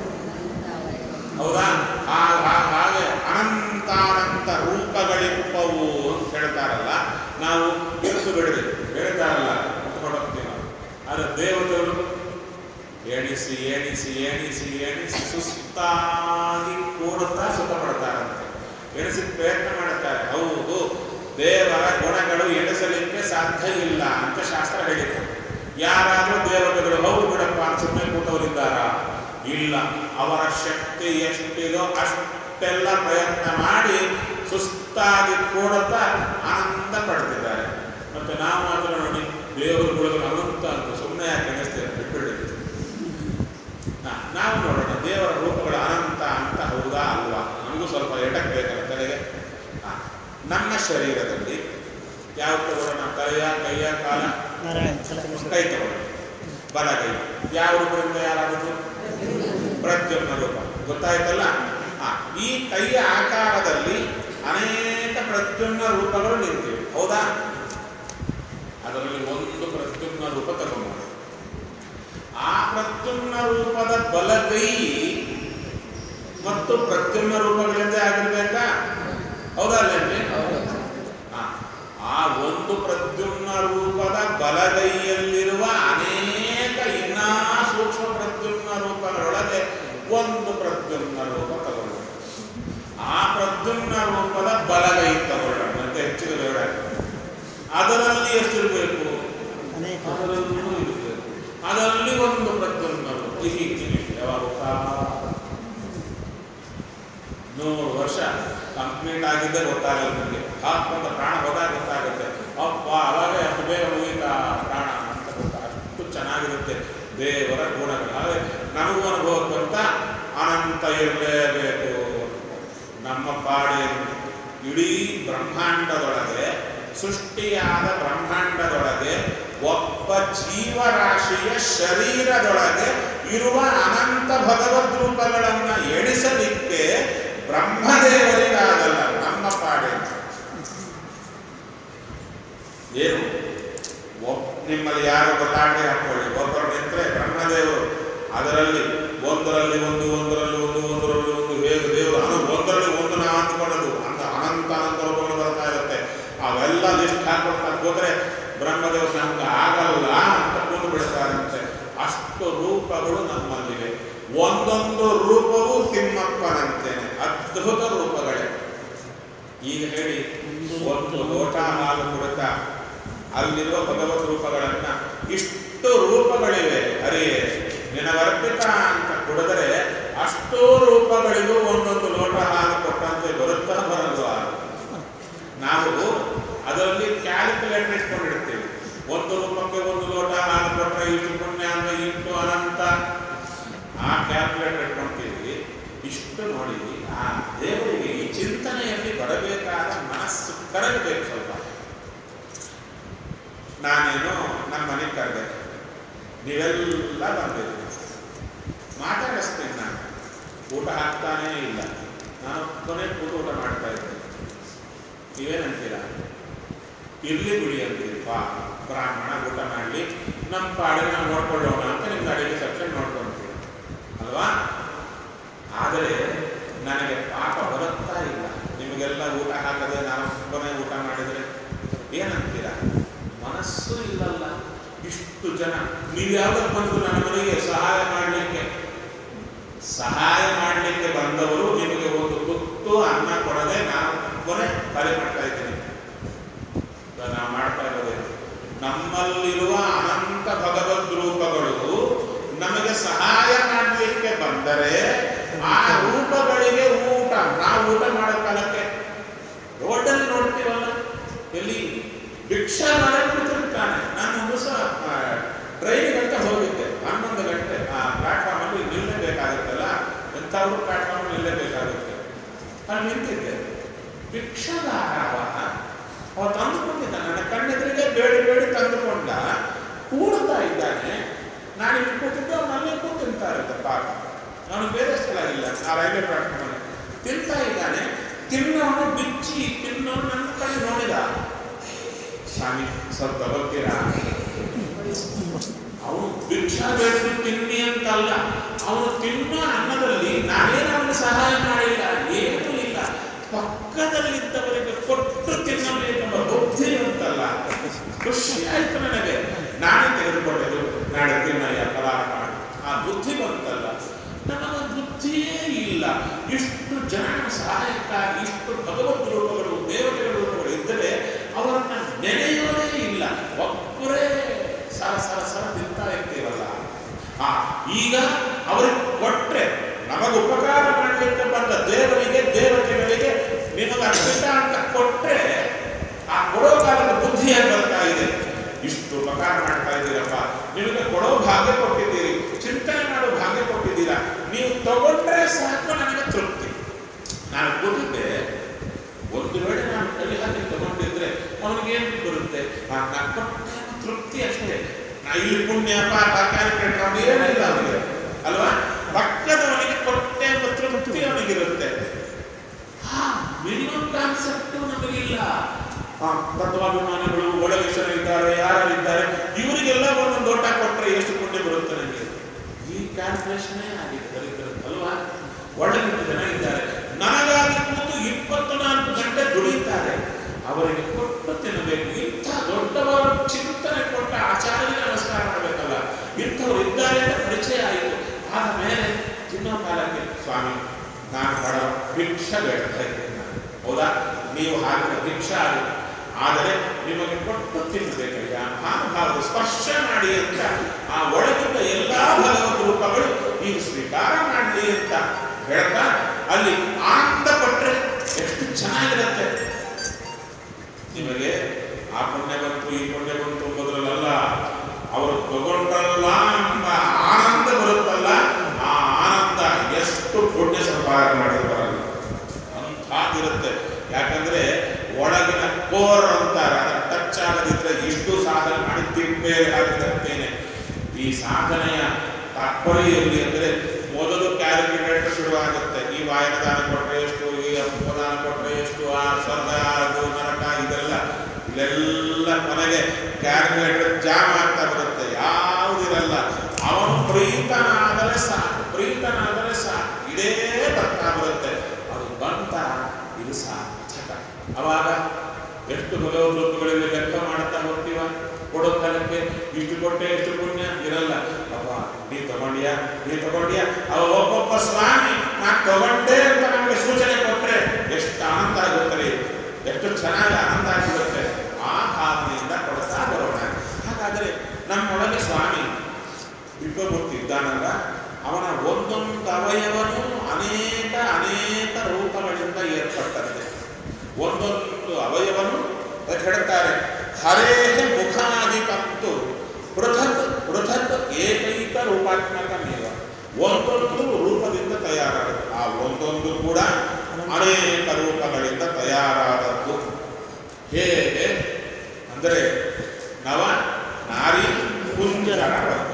ಹೌದಾ ಹಾ- ಹಾ- ಹಾಗೆ ಅನಂತಾನಂತ ರೂಪಗಳಿಪ್ಪವು ಅಂತ ಹೇಳ್ತಾರಲ್ಲ ನಾವು ಇರಿಸು ಬಿಡ್ರಿ ಹೇಳ್ತಾರಲ್ಲ ಹೊರಟೋಗ್ತೀವಿ ನಾವು ಆದರೆ ದೇವತೆಗಳು ಎಣಿಸಿ ಎಣಿಸಿ ಎಣಿಸಿ ಎಣಿಸಿ ಸುಸ್ತಾಗಿ ಕೂಡುತ್ತಾ ಸುಖ ಪಡ್ತಾರಂತೆ ಎಣಿಸಿ ಪ್ರಯತ್ನ ಮಾಡುತ್ತಾರೆ ಹೌದು ದೇವರ ಗುಣಗಳು ಎಣಿಸಲಿಕ್ಕೆ ಸಾಧ್ಯ ಇಲ್ಲ ಅಂತ ಶಾಸ್ತ್ರ ಹೇಳಿದೆ ಯಾರಾದರೂ ದೇವತೆಗಳು ಹೌದು ಬಿಡಪ್ಪ ಅಂತ ಸುಮ್ಮನೆ ಕೂತವರಿದ್ದಾರ ಇಲ್ಲ ಅವರ ಶಕ್ತಿ ಎಷ್ಟಿದೋ ಅಷ್ಟೆಲ್ಲ ಪ್ರಯತ್ನ ಮಾಡಿ ಸುಸ್ತಾಗಿ ಕೂಡುತ್ತಾ ಆನಂದ ಪಡ್ತಿದ್ದಾರೆ ಮತ್ತೆ ನಾವು ಮಾತ್ರ ನೋಡಿ ದೇವರ ಗುಣಗಳು ಅನಂತ ಅಂತ ಸುಮ್ಮನೆ ಯಾಕೆ ಎಣಿಸ್ತೇವೆ ಬಿಟ್ಬಿಡಿ ನಾ- ನಾವು ನೋಡೋಣ ದೇವರ ರೂಪಗಳು ಅನಂತ ಅಂತ ಹೌದಾ ಅಲ್ವಾ ನಮಗೂ ಸ್ವಲ್ಪ ಎಟಕ್ ಬೇಕಲ್ಲ ತಲೆಗೆ ಹಾ. ನಮ್ಮ ಶರೀರದಲ್ಲಿ ಯಾವ ತಗೊಳ್ಳೋಣ ತಲೆಯ ಕೈಯ ಕಾಲ ನಾರಾಯಣ ಸಲಹೆ ಕೈ ತಗೊಳ್ಳೋಣ ಬಲ ಕೈ ಯಾವ ರೂಪದಿಂದ ಯಾರಾಗುವುದು ಪ್ರದ್ಯುಮ್ನ ರೂಪ ಗೊತ್ತಾಯ್ತಲ್ಲ ಹಾ. ಈ ಕೈಯ ಆಕಾರದಲ್ಲಿ ಅನೇಕ ಪ್ರದ್ಯುಮ್ನ ರೂಪಗಳು ನಿಂತಿವೆ ಹೌದಾ ಅದರಲ್ಲಿ ಒಂದು ಪ್ರದ್ಯುಮ್ನ ರೂಪ ತಗೊಂಡು ಆ ಪ್ರದ್ಯುಮ್ನ ರೂಪದ ಬಲಗೈ ಮತ್ತು ಪ್ರದ್ಯುಮ್ನ ರೂಪಗಳಿಂದ ಆಗಿರ್ಬೇಕಾ ಹೌದಾ ಅಲ್ಲೇನ್ರಿ ಆ, ಆ ಒಂದು ಪ್ರದ್ಯುಮ್ನ ರೂಪದ ಬಲಗೈಯಲ್ಲಿರುವ ಅನೇಕ ಇನ್ನಾ ಸೂಕ್ಷ್ಮ ಪ್ರದ್ಯುಮ್ನ ರೂಪಗಳೊಳಗೆ ಒಂದು ಪ್ರದ್ಯುಮ್ನ ರೂಪ ತಗೊಳ್ಳೋಣ ಆ ಪ್ರದ್ಯುಮ್ನ ರೂಪದ ಬಲಗೈ ತಗೊಳ್ಳೋಣ ಅಂತ ಹೆಚ್ಚಿಗೆ ಬೇಡ ಅದರಲ್ಲಿ ಎಷ್ಟಿರಬೇಕು ಅನೇಕ ಅದರಲ್ಲೂ ಇರಬೇಕು ಅದರಲ್ಲಿ ಒಂದು ಪ್ರದ್ಯುಮ್ನ ರೂಪ ಹೀಗೆ ಯಾವಾಗ ನೂರು ವರ್ಷ ಕಂಪ್ಲೀಟ್ ಆಗಿದ್ದೇ ಗೊತ್ತಾಗಲ್ಲ ನನಗೆ ಹಾಕೊಂಡು ಪ್ರಾಣ ಹೋದಾಗ ಗೊತ್ತಾಗುತ್ತೆ ಅಪ್ಪ ಅವಾಗ ಅಷ್ಟು ಬೇಗ ಮುಗಿತಾ ಪ್ರಾಣ ಅಂತ ಗೊತ್ತಾ ಅಷ್ಟು ಚೆನ್ನಾಗಿರುತ್ತೆ ದೇವರ ಗುಣಗಳು ಹಾಗೆ ನಮಗೂ ಅನುಭವಕ್ಕಂತ ಅನಂತ ಇರಲೇಬೇಕು ನಮ್ಮ ಪಾಡೇನು ಇಡೀ ಬ್ರಹ್ಮಾಂಡದೊಳಗೆ ಸೃಷ್ಟಿಯಾದ ಬ್ರಹ್ಮಾಂಡದೊಳಗೆ ಒಬ್ಬ ಜೀವರಾಶಿಯ ಶರೀರದೊಳಗೆ ಇರುವ ಅನಂತ ಭಗವದ್ ರೂಪಗಳನ್ನ ಎಣಿಸಲಿಕ್ಕೆ ಬ್ರಹ್ಮದೇವರಿಗಾಗಲ್ಲ ನಮ್ಮ ಪಾಡೇನು ಏನು ಒಬ್- ನಿಮ್ಮಲ್ಲಿ ಯಾರು ಗೊತ್ತಾಗದೆ ಹಾಕೊಳ್ಳಿ ಒಬ್ಬರು ನಿಂತರೆ ಬ್ರಹ್ಮದೇವರು ಅದರಲ್ಲಿ ಒಂದರಲ್ಲಿ ಒಂದು ಒಂದರಲ್ಲಿ ಒಂದು ಒಂದರಲ್ಲಿ ಒಂದು ಹೇಗೆ ದೇವರು ಅನು ಒಂದರಲ್ಲಿ ಒಂದು ನಾವು ಅಂದ್ಕೊಳ್ಳೋದು ಅಂತ ಅನಂತ ಅನಂತ ರೂಪಗಳು ಬರ್ತಾ ಇರುತ್ತೆ ಅವೆಲ್ಲ ಲಿಸ್ಟ್ ಹಾಕೊಳ್ತಾ ಹೋದ್ರೆ ಬ್ರಹ್ಮದೇವರು ನಮ್ಗೆ ಆಗಲ್ಲ ಅಂತ ಕೊಂಡು ಬಿಡ್ತಾರಂತೆ ಅಷ್ಟು ರೂಪಗಳು ನಮ್ಮಲ್ಲಿವೆ ಒಂದೊಂದು ರೂಪವೂ ತಿಮ್ಮಪ್ಪನಂತೇನೆ ಅದ್ಭುತ ರೂಪಗಳೇ ಈಗ ಹೇಳಿ ಒಂದು ಲೋಟ ಹಾಲು ಕುಡಿತ ಅಲ್ಲಿರುವ ಭಗವತ್ ರೂಪಗಳನ್ನ ಇಷ್ಟು ರೂಪಗಳಿವೆ ಹರಿಯೇ ನಿನವರ್ಪಿತ ಅಂತ ಕುಡಿದರೆ ಅಷ್ಟೋ ರೂಪಗಳಿಗೂ ಒಂದೊಂದು ಲೋಟ ಹಾಲು ಕೊಟ್ಟಂತೆ ಬರುತ್ತಾ ಬರಲ್ವಾ ನಾವು ಅದರಲ್ಲಿ ಕ್ಯಾಲ್ಕುಲೇಟರ್ ಇಟ್ಕೊಂಡಿರ್ತೀವಿ ಒಂದು ರೂಪಕ್ಕೆ ಒಂದು ಲೋಟ ಹಾಲು ಕೊಟ್ಟರೆ ಇಷ್ಟು ಪುಣ್ಯ ಅಂದ್ರೆ ಇಷ್ಟು ಅನಂತ ಆ ಕ್ಯಾಲ್ಕುಲೇಟರ್ ಇಟ್ಕೊಂತೀವಿ ಇಷ್ಟು ನೋಡಿ ಆ ದೇವರಿಗೆ ಈ ಚಿಂತನೆಯಲ್ಲಿ ಬರಬೇಕಾದ ಮನಸ್ಸು ಕರಗಬೇಕು ಸ್ವಲ್ಪ ನಾನೇನು ನಮ್ಮ ಮನೆಗೆ ಕರೆದೆ ನೀವೆಲ್ಲ ಬಂದಿದ್ದೀರಿ ಮಾತಾಡಿಸ್ತೀನಿ ನಾನು ಊಟ ಹಾಕ್ತಾನೇ ಇಲ್ಲ ನಾನು ಕೊನೆ ಕೂತು ಊಟ ಮಾಡ್ತಾ ಇದ್ದೆ ನೀವೇನಂತೀರ ಇರ್ಲಿ ಬಿಡಿ ಅಂತೀರಿ ಪಾ ಬ್ರಾಹ್ಮಣ ಊಟ ಮಾಡಲಿ ನಮ್ಮ ಪಾಡಿಗೆ ನಾವು ನೋಡ್ಕೊಳ್ಳೋಣ ಅಂತ ನಿಮ್ಗೆ ಅಡಿಗೆ ಸೆಕ್ಷನ್ ನೋಡ್ಕೊಂತೀವಿ ಅಲ್ವಾ ಆದರೆ ನನಗೆ ಪಾಪ ಬರುತ್ತಾ ಇಲ್ಲ ನಿಮಗೆಲ್ಲ ಊಟ ಹಾಕದೆ ನಾನು ಕೊನೆ ಊಟ ಮಾಡಿದರೆ ಏನಂತೀರ ಮನಸ್ಸು ಇಲ್ಲಲ್ಲ ಇಷ್ಟು ಜನ ನೀವು ಯಾವ್ದಕ್ಕೆ ಬಂದು ನನ್ನ ಮನೆಗೆ ಸಹಾಯ ಮಾಡಲಿಕ್ಕೆ ಸಹಾಯ ಮಾಡಲಿಕ್ಕೆ ಬಂದವರು ನಿಮಗೆ ಒಂದು ತುತ್ತು ಅನ್ನ ಕೊಡದೆ ನಾನು ಕೊನೆ ಕಾರ್ಯ ಮಾಡ್ತಾ ಇದ್ದೀನಿ ಇವಾಗ ನಾವು ಮಾಡ್ತಾ ಇರೋದೇನು ನಮ್ಮಲ್ಲಿರುವ ಅನಂತ ಭಗವದ್ ರೂಪಗಳು ನಮಗೆ ಸಹಾಯ ಮಾಡಲಿಕ್ಕೆ ಬಂದರೆ ಆ ರೂಪಗಳಿಗೆ ಊಟ ನಾವು ಊಟ ಮಾಡೋ ಕಾಲಕ್ಕೆ ರೋಡಲ್ಲಿ ನೋಡ್ತೀವಲ್ಲ ಎಲ್ಲಿ ಭಿಕ್ಷಾ ಮಾಡಕ್ಕೆ ಕೂತಿರ್ತಾನೆ ನಾನು ಒಂದು ಸಹ ಟ್ರೈನ್ ಗಂಟೆ ಹೋಗಿದ್ದೆ ಹನ್ನೊಂದು ಗಂಟೆ ಆ ಪ್ಲಾಟ್ಫಾರ್ಮ್ ಅಲ್ಲಿ ನಿಲ್ಲಬೇಕಾಗುತ್ತಲ್ಲ ಎಂಥವ್ರು ಪ್ಲಾಟ್ಫಾರ್ಮ್ ನಿಲ್ಲಬೇಕಾಗುತ್ತೆ ಅಲ್ಲಿ ನಿಂತಿದ್ದೆ ಭಿಕ್ಷಾಗಾರ ಅವ ಅವ ತಂದುಕೊಂಡಿದ್ದ ನನ್ನ ಕಣ್ಣೆದುರಿಗೆ ಬೇಡಿ ಬೇಡಿ ತಂದುಕೊಂಡ ಕೂಡ್ತಾ ಇದ್ದಾನೆ ನಾನು ಇಲ್ಲಿ ಕೂತಿದ್ದೆ ಅವ್ನು ಅಲ್ಲೇ ಕೂತು ತಿಂತಾ ಇರುತ್ತೆ ಪಾಪ ಅವನು ಬೇರೆ ಸ್ಥಳ ಇಲ್ಲ ಆ ರೈಲ್ವೆ ಪ್ಲಾಟ್ಫಾರ್ಮ್ ಅಲ್ಲಿ ತಿಂತಾ ಇದ್ದಾನೆ ತಿನ್ನೋನು ಬಿಚ್ಚಿ ತಿನ್ನೋನು ನನ್ನ ಕಣ್ಣು ನೋಡಿದ ಸ್ವಾಮಿ ಸ್ವಲ್ಪ ತಗೋತೀರಾ ಅವನು ಭಿಕ್ಷಾ ಬೇಡಿದ್ರು ತಿನ್ನಿ ಅಂತಲ್ಲ ಅವನು ತಿನ್ನೋ ಅನ್ನದಲ್ಲಿ ನಾನೇನು ಅವನಿಗೆ ಸಹಾಯ ಮಾಡಿಲ್ಲ ಏನೂ ಇಲ್ಲ ಪಕ್ಕದಲ್ಲಿದ್ದವರಿಗೆ ಕೊಟ್ಟು ತಿನ್ನಬೇಕೆಂಬ ಬುದ್ಧಿ ಅಂತಲ್ಲ ಖುಷಿ ಆಯ್ತು ನನಗೆ ನಾನೇ ತೆಗೆದುಕೊಂಡೆದು ನಾಳೆ ತಿನ್ನಯ್ಯ ಫಲಾರ ಮಾಡಿ ಆ ಬುದ್ಧಿ ಬಂತಲ್ಲ ನಮಗೆ ಬುದ್ಧಿಯೇ ಇಲ್ಲ ಇಷ್ಟು ಜನ ಸಹಾಯಕ್ಕಾಗಿ ಇಷ್ಟು ಭಗವದ್ ರೂಪಗಳು ದೇವತೆಗಳ ರೂಪಗಳು ಇದ್ದರೆ ಅವರನ್ನ ನೆನೆಯೋದೇ ಇಲ್ಲ ಒಬ್ಬರೇ ಸರ ಸರ ಸರ ತಿಂತಾ ಇರ್ತೀವಲ್ಲ ಆ ಈಗ ಅವ್ರಿಗೆ ಕೊಟ್ರೆ ನಮಗೆ ಉಪಕಾರ ಮಾಡಲಿಕ್ಕೆ ಬಂದ ದೇವರಿಗೆ ದೇವತೆಗಳಿಗೆ ನಿಮಗೆ ಅರ್ಪಿತ ಅಂತ ಕೊಟ್ರೆ ಆ ಕೊಡೋ ಕಾಲದ ಬುದ್ಧಿ ಏನ್ ಬರ್ತಾ ಇದೆ ಇಷ್ಟು ಉಪಕಾರ ಮಾಡ್ತಾ ಇದ್ದೀರಪ್ಪ ನಿಮಗೆ ಕೊಡೋ ಭಾಗ್ಯ ಕೊಟ್ಟಿದ್ದೀರಿ ಚಿಂತನೆ ಮಾಡೋ ಭಾಗ್ಯ ಕೊಟ್ಟಿದ್ದೀರಾ ನೀವು ತಗೊಂಡ್ರೆ ಸಾಕು ನನಗೆ ತೃಪ್ತಿ ನಾನು ಕೂತಿದ್ದೆ ಒಂದು ವೇಳೆ ನಾನು ಕೈ ಹಾಕಿ ತಗೊಂಡಿದ್ರೆ ಅವನಿಗೆ ಏನು ಬರುತ್ತೆ ಆ ನಾನು ಕೊಟ್ಟೆ ಅನ್ನೋ ತೃಪ್ತಿ ಅಷ್ಟೇ ನಾ ಇಲ್ಲಿ ಪುಣ್ಯ ಪಾಪ ಕಾರ್ಯಕ್ರಮ ಏನಿಲ್ಲ ಅವನಿಗೆ ಅಲ್ವಾ ಪಕ್ಕದವನಿಗೆ ಕೊಟ್ಟೆ ಎಂಬ ತೃಪ್ತಿ ಅವನಿಗಿರುತ್ತೆ ಮಿನಿಮಮ್ ಕಾನ್ಸೆಪ್ಟ್ ನಮಗಿಲ್ಲ ಆ, ತತ್ವಾಭಿಮಾನಿಗಳು ಒಳಗೆ ಜನ ಇದ್ದಾರೆ ಯಾರಿದ್ದಾರೆ ಇವರಿಗೆಲ್ಲ ಒಂದೊಂದು ಓಟ ಕೊಟ್ಟರೆ ಎಷ್ಟು ಪುಣ್ಯ ಬರುತ್ತೆ ನನಗೆ ಈ ಕ್ಯಾಲ್ಕುಲೇಷನೇ ಆಗಿದೆ ದರಿದ್ರ- ಅಲ್ವಾ ಒಳ್ಳೆಯ ಜನ ಇದ್ದಾರೆ ನನಗಾಗಿ ಕೂತು ಇಪ್ಪತ್ತು ನಾಲ್ಕು ಗಂಟೆ ದುಡಿತಾರೆ ಅವರಿಗೆ ಕೊಟ್ಟು ತಿನ್ನಬೇಕು ಇಂಥ ದೊಡ್ಡವರ ಚಿಂತನೆ ಕೊಟ್ಟ ಆಚಾರ್ಯ ನಮಸ್ಕಾರ ಮಾಡಬೇಕಲ್ಲ ಇಂಥವ್ರು ಇದ್ದಾರೆ ಅಂತ ಪರಿಚಯ ಆಯಿತು ಆದ ಮೇಲೆ ತಿನ್ನೋ ಕಾಲಕ್ಕೆ ಸ್ವಾಮಿ ನಾನು ಬಡ ಭಿಕ್ಷ ಬೇಡ್ತಾ ಇದ್ದೇನೆ ನಾನು. ಹೌದಾ ನೀವು ಹಾಕಿದ ಭಿಕ್ಷಾ ಆಗಿದೆ ಆದರೆ ನಿಮಗೆ ಕೊಟ್ಟು ತಿನ್ನಬೇಕಯ್ಯ ಮಹಾನುಭಾವರು ಸ್ಪರ್ಶ ಮಾಡಿ ಅಂತ ಆ ಒಳಗಿದ್ದ ಎಲ್ಲಾ ಭಗವತ್ ರೂಪಗಳು ಈಗ ಸ್ವೀಕಾರ ಮಾಡಲಿ ಅಂತ ಹೇಳ್ತಾ ಅಲ್ಲಿ ಆನಂದ ಪಟ್ಟರೆ ಎಷ್ಟು ಚೆನ್ನಾಗಿರುತ್ತೆ ನಿಮಗೆ ಆ ಪುಣ್ಯ ಬಂತು ಈ ಪುಣ್ಯ ಬಂತು ಎಂಬುದರಲ್ಲ ಅವರು ತಗೊಂಡ್ರಲ್ಲ ಎಂಬ ಆನಂದ ಬರುತ್ತಲ್ಲ ಆ ಆನಂದ ಎಷ್ಟು ಪುಣ್ಯ ಸಂಪಾದನೆ ಮಾಡಿರ್ತಾರಲ್ಲ ಅಂಥ ಆಗಿರುತ್ತೆ ಯಾಕಂದ್ರೆ ಒಳಗಿನ ಕೋರ್ ಅಂತಾರೆ ಅದರ ಟಚ್ ಆಗದಿದ್ರೆ ಇಷ್ಟು ಸಾಧನೆ ಮಾಡಿ ತಿಪ್ಪೆ ಆಗಿರುತ್ತೇನೆ ಈ ಸಾಧನೆಯ ತಾತ್ಪರ್ಯ ಎಲ್ಲಿ ಅಂದರೆ ಮೊದಲು ಕ್ಯಾಲ್ಕುಲೇಟರ್ ಶುರುವಾಗುತ್ತೆ ಈ ವಾಯನದಾನ ಕೊಟ್ಟರೆ ಎಷ್ಟು ಈ ಅಪ್ಪದಾನ ಕೊಟ್ಟರೆ ಎಷ್ಟು ಆ ಸ್ವರ್ಗ ಅದು ನರಕ ಇದೆಲ್ಲ ಇಲ್ಲೆಲ್ಲ ಕೊನೆಗೆ ಕ್ಯಾಲ್ಕುಲೇಟರ್ ಜಾಮ್ ಆಗ್ತಾ ಬರುತ್ತೆ ಯಾವುದಿರಲ್ಲ ಅವನು ಪ್ರೀತನಾದರೆ ಸಾಕು ಪ್ರೀತನಾದರೆ ಸಾಕು ಇದೇ ಬರ್ತಾ ಬರುತ್ತೆ ಅದು ಬಂತ ಇದು ಸಾರ್ಥಕ ಅವಾಗ ಎಷ್ಟು ಭಗವದ್ ರೂಪಗಳಲ್ಲಿ ಲೆಕ್ಕ ಮಾಡುತ್ತಾ ಹೋಗ್ತೀವ ಕೊಡೋ ಕಾಲಕ್ಕೆ ಇಷ್ಟು ಕೊಟ್ಟೆ ಎಷ್ಟು ಪುಣ್ಯ ಇರಲ್ಲ ಅಪ್ಪ ನೀ ತಗೊಂಡ್ಯಾ ನೀ ತಗೊಂಡ್ಯಾ ಅವ ಒಬ್ಬೊಬ್ಬ ಸ್ವಾಮಿ ನಾ ತಗೊಂಡೆ ಅಂತ ನಮಗೆ ಸೂಚನೆ ಕೊಟ್ರೆ ಎಷ್ಟು ಆನಂದ ಆಗುತ್ತೆ ಎಷ್ಟು ಚೆನ್ನಾಗಿ ಆನಂದ ಆಗಿರುತ್ತೆ ಆ ಭಾವನೆಯಿಂದ ಕೊಡ್ತಾ ಬರೋಣ ಹಾಗಾದ್ರೆ ನಮ್ಮೊಳಗೆ ಸ್ವಾಮಿ ಬಿಬ್ಬಮೂರ್ತಿ ಇದ್ದಾನಲ್ಲ ಅವನ ಒಂದೊಂದು ಅವಯವನು ಅನೇಕ ಅನೇಕ ರೂಪಗಳಿಂದ ಏರ್ಪಟ್ಟಂತೆ ಒಂದೊಂದು ಅವಯವನು ಅದಕ್ಕೆ ಹೇಳ್ತಾರೆ ಹರೇಹ ಮುಖಾದಿಕಂತು ಪೃಥಕ್ ಪೃಥಕ್ ಏಕೈಕ ರೂಪಾತ್ಮಕಮೇವ ಒಂದೊಂದು ರೂಪದಿಂದ ತಯಾರಾಗುತ್ತೆ ಆ ಒಂದೊಂದು ಕೂಡ ಅನೇಕ ರೂಪಗಳಿಂದ ತಯಾರಾದದ್ದು ಹೇಗೆ ಅಂದರೆ ನವ ನಾರಿ ಕುಂಜರ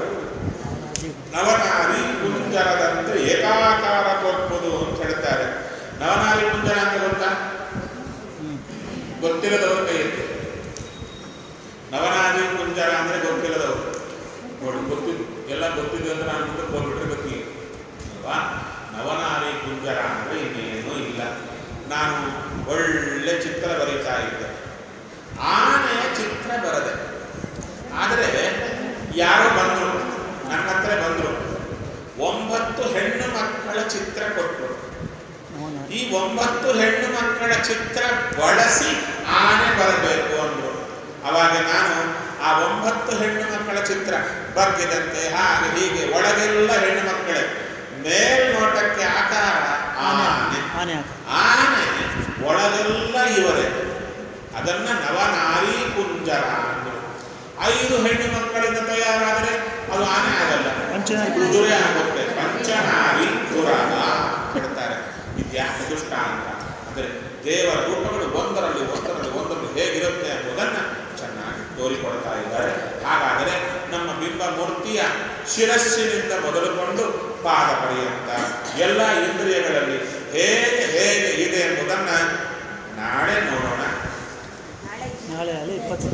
ನವನಾರಿ ಕುಂಜರದಂತೆ ಏಕಾಕಾರ ತೋರ್ಪುದು ಅಂತ ಹೇಳ್ತಾರೆ ನವನಾರಿ ಕುಂಜರ ಅಂತ ಗೊತ್ತಾ ಗೊತ್ತಿಲ್ಲದವರು ಕೈ ಎತ್ತಿ ನವನಾರಿ ಕುಂಜರ ಅಂದ್ರೆ ಗೊತ್ತಿಲ್ಲದವರು ನೋಡಿ ಗೊತ್ತಿದ್ದು ಎಲ್ಲ ಗೊತ್ತಿದ್ದು ಅಂದ್ರೆ ನಾನು ಮುಂದಕ್ಕೆ ಹೋಗ್ಬಿಟ್ರೆ ಗೊತ್ತಿಲ್ಲ ಅಲ್ವಾ ನವನಾರಿ ಕುಂಜರ ಅಂದ್ರೆ ಇನ್ನೇನೂ ಇಲ್ಲ ನಾನು ಒಳ್ಳೆ ಚಿತ್ರ ಬರೀತಾ ಇದ್ದೆ ಆನೆಯ ಚಿತ್ರ ಬರದೆ ಆದರೆ ಯಾರೋ ಬಂದರು ನನ್ನ ಹತ್ರ ಬಂದರು ಒಂಬತ್ತು ಹೆಣ್ಣು ಮಕ್ಕಳ ಚಿತ್ರ ಕೊಟ್ಟರು ಈ ಒಂಬತ್ತು ಹೆಣ್ಣು ಮಕ್ಕಳ ಚಿತ್ರ ಬಳಸಿ ಆನೆ ಬರಬೇಕು ಅಂದ್ರು ಅವಾಗ ನಾನು ಆ ಒಂಬತ್ತು ಹೆಣ್ಣು ಮಕ್ಕಳ ಚಿತ್ರ ಬಗ್ಗಿದಂತೆ ಹಾಗೆ ಹೀಗೆ ಒಳಗೆಲ್ಲ ಹೆಣ್ಣು ಮಕ್ಕಳೇ ಮೇಲ್ನೋಟಕ್ಕೆ ಆಕಾರ ಆನೆ ಆನೆ ಆನೆ ಒಳಗೆಲ್ಲ ಇವರೇ ಅದನ್ನ ನವನಾರಿ ಕುಂಜರ ಅಂದ್ರು ಐದು ಹೆಣ್ಣು ಮಕ್ಕಳಿಂದ ತಯಾರಾದರೆ ಅದು ಆನೆ ಆಗಲ್ಲ ಪಂಚನಾರಿ ಕುದುರೆ ಆಗುತ್ತೆ ಪಂಚನಾರಿ ಪುರಾಣ ಹೇಳ್ತಾರೆ ಇದ್ಯಾಕೆ ದುಷ್ಟ ಅಂತ ಅಂದರೆ ದೇವರ ರೂಪಗಳು ಒಂದರಲ್ಲಿ ಒಂದರಲ್ಲಿ ಒಂದರಲ್ಲಿ ಹೇಗಿರುತ್ತೆ ಎಂಬುದನ್ನು ಚೆನ್ನಾಗಿ ತೋರಿಕೊಡ್ತಾ ಇದ್ದಾರೆ ಹಾಗಾದರೆ ನಮ್ಮ ಬಿಂಬ ಮೂರ್ತಿಯ ಶಿರಸ್ಸಿನಿಂದ ಮೊದಲುಕೊಂಡು ಪಾದ ಪರ್ಯಂತ ಎಲ್ಲ ಇಂದ್ರಿಯಗಳಲ್ಲಿ ಹೇಗೆ ಹೇಗೆ ಇದೆ ಎಂಬುದನ್ನು ನಾಳೆ ನೋಡೋಣ ನಾಳೆ ನಾಳೆ ಅಲ್ಲಿ ಇಪ್ಪತ್ತು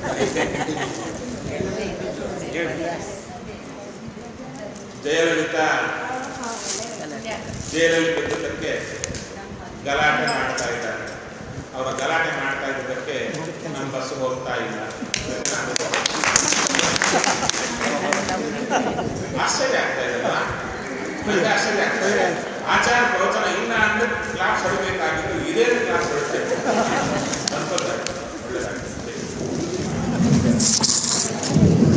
ಜಯಲಲಿತಾ ಜೈಲಲ್ಲಿ ಬಿದ್ದದಕ್ಕೆ ಗಲಾಟೆ ಮಾಡ್ತಾ ಇದ್ದಾರೆ ಅವರ ಗಲಾಟೆ ಮಾಡ್ತಾ ಇದ್ದದಕ್ಕೆ ನಮ್ಮ ಬಸ್ ಹೋಗ್ತಾ ಇಲ್ಲ ಆಶ್ಚರ್ಯ ಆಗ್ತಾ ಇದೆಯಲ್ಲ ನನಗೆ ಆಶ್ಚರ್ಯ ಆಗ್ತಾ ಇದೆ ಆಚಾರ